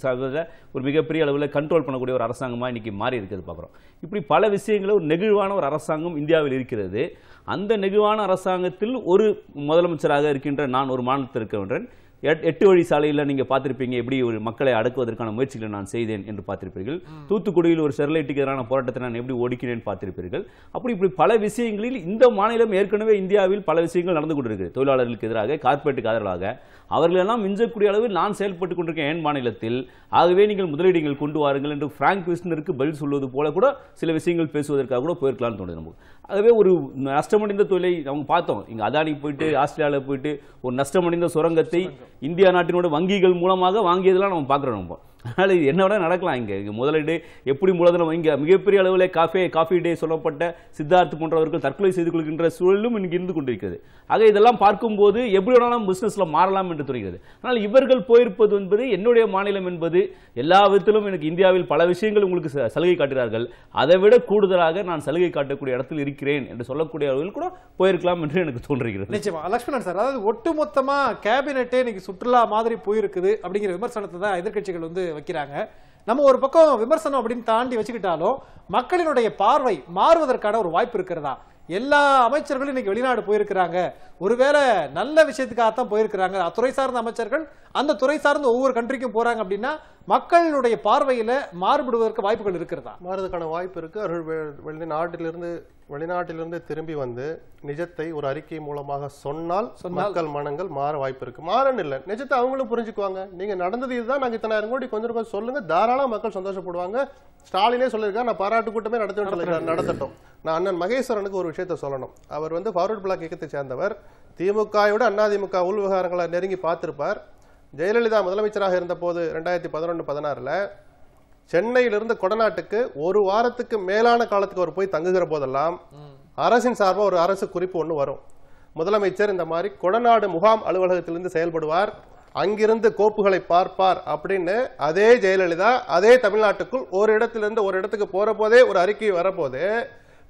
ஒரு மிகப்பெரிய அளவில் கண்ட்ரோல் பண்ணக்கூடிய ஒரு அரசாங்கமாக இன்னைக்கு மாறி இருக்கிறது பார்க்குறோம் இப்படி பல விஷயங்களும் ஒரு நெகிழ்வான ஒரு அரசாங்கம் இந்தியாவில் இருக்கிறது அந்த நெகிழ்வான அரசாங்கத்தில் ஒரு முதலமைச்சராக இருக்கின்ற நான் ஒரு மாநிலத்தில் இருக்கின்றேன் எட்- எட்டு வழி சாலையில் நீங்க பார்த்திருப்பீங்க எப்படி ஒரு மக்களை அடக்குவதற்கான முயற்சிகளை நான் செய்தேன் என்று பார்த்திருப்பீர்கள் தூத்துக்குடியில் ஒரு ஸ்டெர்லைட்டுக்கு எதிரான போராட்டத்தை நான் எப்படி ஒடுக்கினேன் பார்த்திருப்பீர்கள் அப்படி இப்படி பல விஷயங்களில் இந்த மாநிலம் ஏற்கனவே இந்தியாவில் பல விஷயங்கள் நடந்து கொண்டிருக்கு தொழிலாளர்களுக்கு எதிராக கார்ப்பரேட்டுக்கு ஆதரவாக அவர்களெல்லாம் மிஞ்சக்கூடிய அளவில் நான் செயல்பட்டு கொண்டிருக்கேன் என் மாநிலத்தில் ஆகவே நீங்கள் முதலீடுகள் கொண்டு வாருங்கள் என்று பிராங்க் விஸ்னருக்கு பதில் சொல்வது போல கூட சில விஷயங்கள் பேசுவதற்காக கூட போயிருக்கலாம்னு தோணுது நமக்கு ஆகவே ஒரு நஷ்டமடைந்த தொழிலை நம்ம பார்த்தோம் இங்க அதானி போயிட்டு ஆஸ்திரேலியாவில் போயிட்டு ஒரு நஷ்டமடைந்த சுரங்கத்தை இந்தியா நாட்டினோட வங்கிகள் மூலமாக வாங்கியதெல்லாம் நம்ம பார்க்குறோம் நம்ம அதனால இது என்ன வேணா நடக்கலாம் இங்க இங்க முதலீடு எப்படி மூலதனம் இங்க மிகப்பெரிய அளவில் காஃபே காஃபி டே சொல்லப்பட்ட சித்தார்த் போன்றவர்கள் தற்கொலை செய்து கொள்கின்ற சூழலும் இன்னைக்கு இருந்து கொண்டிருக்கிறது ஆக இதெல்லாம் பார்க்கும்போது எப்படி வேணாலும் பிசினஸ்ல மாறலாம் என்று தெரிகிறது ஆனால் இவர்கள் போயிருப்பது என்பது என்னுடைய மாநிலம் என்பது எல்லா விதத்திலும் எனக்கு இந்தியாவில் பல விஷயங்கள் உங்களுக்கு ச- சலுகை காட்டுகிறார்கள் அதை விட கூடுதலாக நான் சலுகை காட்டக்கூடிய இடத்தில் இருக்கிறேன் என்று சொல்லக்கூடிய அளவில் கூட போயிருக்கலாம் என்று எனக்கு தோன்றுகிறது நிச்சயமா லக்ஷ்மணன் சார் அதாவது ஒட்டுமொத்தமா கேபினெட்டே இன்னைக்கு சுற்றுலா மாதிரி போயிருக்குது அப்படிங்கிற விமர்சனத்தை தான் எதிர்க்கட்சிகள் வந்து வைக்கிறாங்க நம்ம ஒரு பக்கம் விமர்சனம் அப்படின்னு தாண்டி வச்சுக்கிட்டாலும் மக்களினுடைய பார்வை மாறுவதற்கான ஒரு வாய்ப்பு இருக்கிறதா எல்லா அமைச்சர்களும் இன்னைக்கு வெளிநாடு போயிருக்கிறாங்க ஒருவேளை நல்ல விஷயத்துக்காகத்தான் போயிருக்கிறாங்க அத்துறை சார்ந்த அமைச்சர்கள் அந்த துறை சார்ந்த ஒவ்வொரு கண்ட்ரிக்கும் போறாங்க அப்படின்னா மக்களுடைய பார்வையில மாறுபடுவதற்கு வாய்ப்புகள் இருக்கிறதா மாறுவதற்கான வாய்ப்பு இருக்கு அவர்கள் வெ- வெளிநாட்டிலிருந்து வெளிநாட்டிலிருந்து திரும்பி வந்து நிஜத்தை ஒரு அறிக்கை மூலமாக சொன்னால் மக்கள் மனங்கள் மாற வாய்ப்பு இருக்கு மாறன்னு இல்லை நிஜத்தை அவங்களும் புரிஞ்சுக்குவாங்க நீங்க நடந்தது இதுதான் நாங்க இத்தனாயிரம் கோடி கொஞ்சம் கொஞ்சம் சொல்லுங்க தாராளம் மக்கள் சந்தோஷப்படுவாங்க ஸ்டாலினே சொல்லியிருக்காரு நான் பாராட்டு கூட்டமே நடத்துவேன் சொல்லியிருக்காரு நடத்தட்டும் நான் அண்ணன் மகேஸ்வரனுக்கு ஒரு விஷயத்த சொல்லணும் அவர் வந்து ஃபார்வர்ட் பிளாக் இயக்கத்தை சேர்ந்தவர் திமுகவோட அதிமுக உள் விவகாரங்களை நெருங்கி பார்த்திருப்பார் ஜெயலலிதா முதலமைச்சராக இருந்தபோது ரெண்டாயிரத்தி பதினொன்று பதினாறுல சென்னையிலிருந்து கொடநாட்டுக்கு ஒரு வாரத்துக்கு மேலான காலத்துக்கு அவர் போய் தங்குகிற போதெல்லாம் அரசின் சார்பா ஒரு அரசு குறிப்பு ஒன்று வரும் முதலமைச்சர் இந்த மாதிரி கொடநாடு முகாம் அலுவலகத்திலிருந்து செயல்படுவார் அங்கிருந்து கோப்புகளை பார்ப்பார் அப்படின்னு அதே ஜெயலலிதா அதே தமிழ்நாட்டுக்குள் ஒரு இடத்திலிருந்து ஒரு இடத்துக்கு போற போதே ஒரு அறிக்கை வரப்போது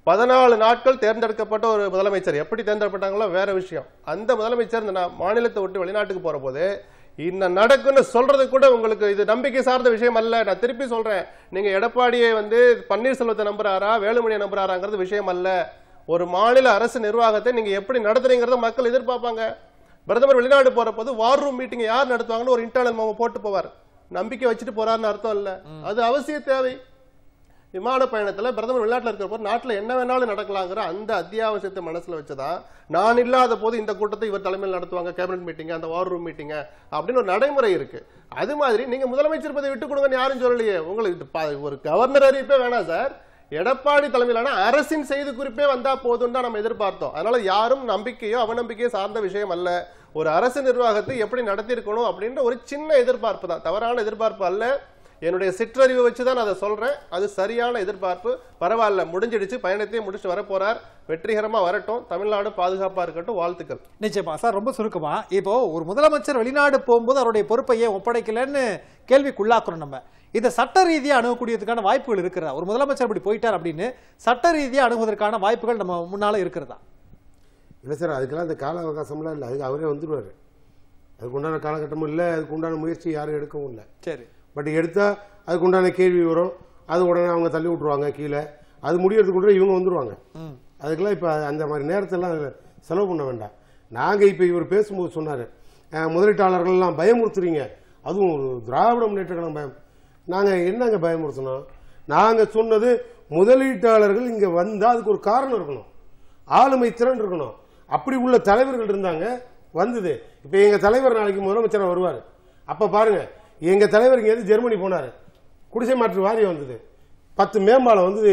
பதினாலு நாட்கள் தேர்ந்தெடுக்கப்பட்ட ஒரு முதலமைச்சர் எப்படி தேர்ந்தெடுக்கப்பட்டாங்களோ வேற விஷயம் அந்த முதலமைச்சர் இந்த நா- மாநிலத்தை விட்டு வெளிநாட்டுக்கு போற போது இன்னும் நடக்குன்னு சொல்றது கூட உங்களுக்கு இது நம்பிக்கை சார்ந்த விஷயம் அல்ல நான் திருப்பி சொல்றேன் நீங்க எடப்பாடியை வந்து பன்னீர்செல்வத்தை நம்புறாரா வேலுமணியை நம்புறாராங்கிறது விஷயம் அல்ல ஒரு மாநில அரசு நிர்வாகத்தை நீங்க எப்படி நடத்துறீங்கிறத மக்கள் எதிர்பார்ப்பாங்க பிரதமர் வெளிநாடு போற போது வார் ரூம் மீட்டிங் யார் நடத்துவாங்கன்னு ஒரு இன்டர்னல் மோமோ போட்டு போவார் நம்பிக்கை வச்சுட்டு போறாருன்னு அர்த்தம் இல்ல அது அவசிய தேவை விமான பயணத்துல பிரதமர் வெளிநாட்டுல இருக்கிற போது நாட்டுல என்ன வேணாலும் நடக்கலாங்கிற அந்த அத்தியாவசியத்தை மனசுல வச்சுதான் நான் இல்லாத போது இந்த கூட்டத்தை இவர் தலைமையில் நடத்துவாங்க கேபினட் மீட்டிங் அந்த வார் ரூம் மீட்டிங் அப்படின்னு ஒரு நடைமுறை இருக்கு அது மாதிரி நீங்க முதலமைச்சர் பதவி விட்டு கொடுங்கன்னு யாரும் சொல்லலையே உங்களுக்கு இது பா- ஒரு கவர்னர் அறிவிப்பே வேணாம் சார் எடப்பாடி தலைமையிலான அரசின் செய்தி குறிப்பே வந்தா போதும் தான் நம்ம எதிர்பார்த்தோம் அதனால யாரும் நம்பிக்கையோ அவநம்பிக்கையோ சார்ந்த விஷயம் அல்ல ஒரு அரசு நிர்வாகத்தை எப்படி நடத்தியிருக்கணும் அப்படின்ற ஒரு சின்ன எதிர்பார்ப்பு தான் தவறான எதிர்பார்ப்பு அல்ல என்னுடைய சிற்றறிவை வச்சு தான் நான் அதை சொல்றேன் அது சரியான எதிர்பார்ப்பு பரவாயில்ல முடிஞ்சிடுச்சு பயணத்தையும் முடிச்சுட்டு வர போறார் வெற்றிகரமா வரட்டும் தமிழ்நாடு பாதுகாப்பா இருக்கட்டும் வாழ்த்துக்கள் நிச்சயமா சார் ரொம்ப சுருக்கமா இப்போ ஒரு முதலமைச்சர் வெளிநாடு போகும்போது அவருடைய பொறுப்பை ஏன் ஒப்படைக்கலன்னு கேள்விக்குள்ளாக்குறோம் நம்ம இதை சட்ட ரீதியா அணுகக்கூடியதுக்கான வாய்ப்புகள் இருக்கிறதா ஒரு முதலமைச்சர் இப்படி போயிட்டார் அப்படின்னு சட்ட ரீதியா அணுகுவதற்கான வாய்ப்புகள் நம்ம முன்னால இருக்கிறதா இல்லை சார் அதுக்கெல்லாம் அந்த கால அவகாசம்லாம் இல்லை அதுக்கு அவரே வந்துடுவார் அதுக்கு உண்டான காலகட்டமும் இல்லை அதுக்கு உண்டான முயற்சி யாரும் எடுக்கவும் இல்லை சரி பட் எடுத்தால் அதுக்கு உண்டான கேள்வி வரும் அது உடனே அவங்க தள்ளி விட்ருவாங்க கீழே அது முடியறதுக்குள்ள இவங்க வந்துருவாங்க அதுக்கெல்லாம் இப்போ அந்த மாதிரி நேரத்தெல்லாம் அதுல செலவு பண்ண வேண்டாம் நாங்கள் இப்போ இவர் பேசும்போது சொன்னார் முதலீட்டாளர்கள்லாம் பயமுறுத்துறீங்க அதுவும் ஒரு திராவிட முன்னேற்ற கழகம் பயம் நாங்கள் என்னங்க பயமுறுத்தினோம் நாங்கள் சொன்னது முதலீட்டாளர்கள் இங்கே வந்தால் அதுக்கு ஒரு காரணம் இருக்கணும் ஆளுமை திறன் இருக்கணும் அப்படி உள்ள தலைவர்கள் இருந்தாங்க வந்தது இப்போ எங்கள் தலைவர் நாளைக்கு முதலமைச்சராக வருவார் அப்போ பாருங்க எங்கள் தலைவர் இங்கேருந்து ஜெர்மனி போனார் குடிசை மாற்று வாரியம் வந்தது பத்து மேம்பாலம் வந்து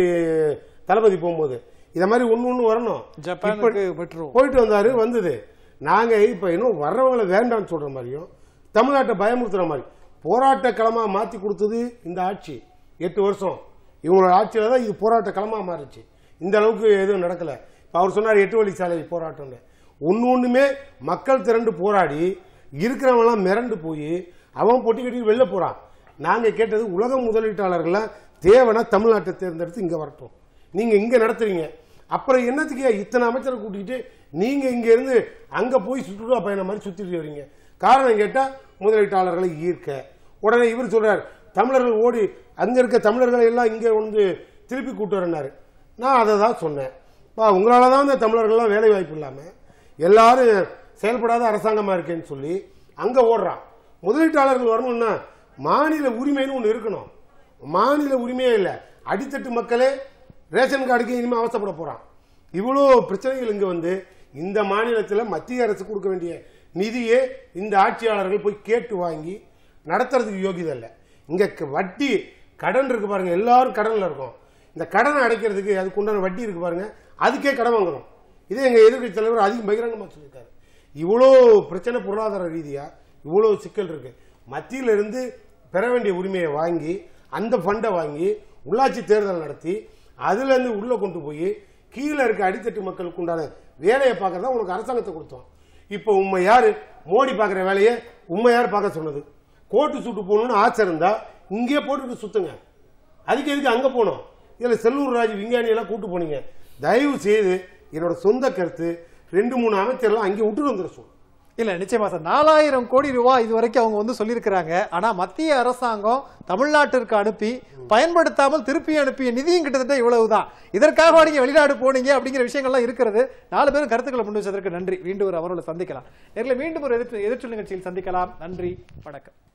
தளபதி போகும்போது இதை மாதிரி ஒன்று ஒன்று வரணும் ஜப்பானுக்கு பெற்றுவோம் போயிட்டு வந்தாரு வந்தது நாங்க இப்ப இன்னும் வர்றவங்களை வேண்டாம்னு சொல்ற மாதிரியும் தமிழ்நாட்டை பயமுறுத்துற மாதிரி போராட்ட களமா மாத்தி கொடுத்தது இந்த ஆட்சி எட்டு வருஷம் இவங்களோட ஆட்சியில தான் இது போராட்ட களமா மாறிச்சு இந்த அளவுக்கு எதுவும் நடக்கல இப்ப அவர் சொன்னார் எட்டு வழி சாலை போராட்டம்னு ஒன்னு ஒண்ணுமே மக்கள் திரண்டு போராடி இருக்கிறவங்களாம் மிரண்டு போய் அவன் பொட்டி கட்டி வெளில போறான் நாங்க கேட்டது உலக முதலீட்டாளர்கள்லாம் தேவைன்னா தமிழ்நாட்டை தேர்ந்தெடுத்து இங்க வரட்டும் நீங்க இங்க நடத்துறீங்க அப்புறம் என்னத்துக்கு இத்தனை அமைச்சரை கூட்டிட்டு நீங்க இங்க இருந்து அங்க போய் சுற்றுலா பயணம் மாதிரி சுத்திட்டு வரீங்க காரணம் கேட்டா முதலீட்டாளர்களை ஈர்க்க உடனே இவர் சொல்றார் தமிழர்கள் ஓடி அங்க இருக்க தமிழர்களை எல்லாம் இங்க வந்து திருப்பி கூட்டு வரனாரு நான் அதை தான் சொன்னேன் பா உங்களால தான் இந்த தமிழர்கள்லாம் வேலை வாய்ப்பு இல்லாம எல்லாரும் செயல்படாத அரசாங்கமா இருக்கேன்னு சொல்லி அங்க ஓடுறான் முதலீட்டாளர்கள் வரணும்னா மாநில உரிமைன்னு ஒன்று இருக்கணும் மாநில உரிமையே இல்லை அடித்தட்டு மக்களே ரேஷன் கார்டுக்கு இனிமே அவசப்பட போறான் இவ்வளோ பிரச்சனைகள் இங்க வந்து இந்த மாநிலத்தில் மத்திய அரசு கொடுக்க வேண்டிய நிதியே இந்த ஆட்சியாளர்கள் போய் கேட்டு வாங்கி நடத்துறதுக்கு யோகியதை இல்லை இங்க க- வட்டி கடன் இருக்கு பாருங்க எல்லாரும் கடன்ல இருக்கோம் இந்த கடனை அடைக்கிறதுக்கு அதுக்கு உண்டான வட்டி இருக்கு பாருங்க அதுக்கே கடன் வாங்குறோம் இதே எங்க எதிர்க்கட்சி தலைவர் அதிகம் பகிரங்கமா சொல்லியிருக்காரு இவ்வளோ பிரச்சனை பொருளாதார ரீதியா இவ்வளோ சிக்கல் இருக்கு மத்தியில இருந்து பெற வேண்டிய உரிமையை வாங்கி அந்த ஃபண்டை வாங்கி உள்ளாட்சி தேர்தல் நடத்தி அதுல இருந்து உள்ள கொண்டு போய் கீழே இருக்க அடித்தட்டு மக்களுக்கு உண்டான வேலையை பார்க்க தான் உனக்கு அரசாங்கத்தை கொடுத்தோம் இப்போ உண்மை யாரு மோடி பார்க்குற வேலையை உண்மை யார் பார்க்க சொன்னது கோட்டு சூட்டு போகணும்னு ஆசை இருந்தா இங்கேயே போட்டுட்டு சுத்துங்க அதுக்கு எதுக்கு அங்க போனோம் இதுல செல்லூர் ராஜ் விஞ்ஞானி எல்லாம் கூட்டு போனீங்க தயவு செய்து என்னோட சொந்த கருத்து ரெண்டு மூணு அமைச்சர்லாம் அங்கே விட்டுட்டு வந்துட சொல்லு இல்ல நிச்சயமா சார் நாலாயிரம் கோடி ரூபாய் இது வரைக்கும் அவங்க வந்து சொல்லியிருக்கிறாங்க ஆனா மத்திய அரசாங்கம் தமிழ்நாட்டிற்கு அனுப்பி பயன்படுத்தாமல் திருப்பி அனுப்பிய நிதியும் கிட்டத்தட்ட இவ்வளவுதான் இதற்காக நீங்க வெளிநாடு போனீங்க அப்படிங்கிற விஷயங்கள்லாம் இருக்கிறது நாலு பேரும் கருத்துக்களை முன் வச்சதற்கு நன்றி மீண்டும் ஒரு அவரோட சந்திக்கலாம் நேரில் மீண்டும் ஒரு எதிர்த்து எதிர்த்து நிகழ்ச்சியில் சந்திக்கலாம் நன்றி வணக்கம்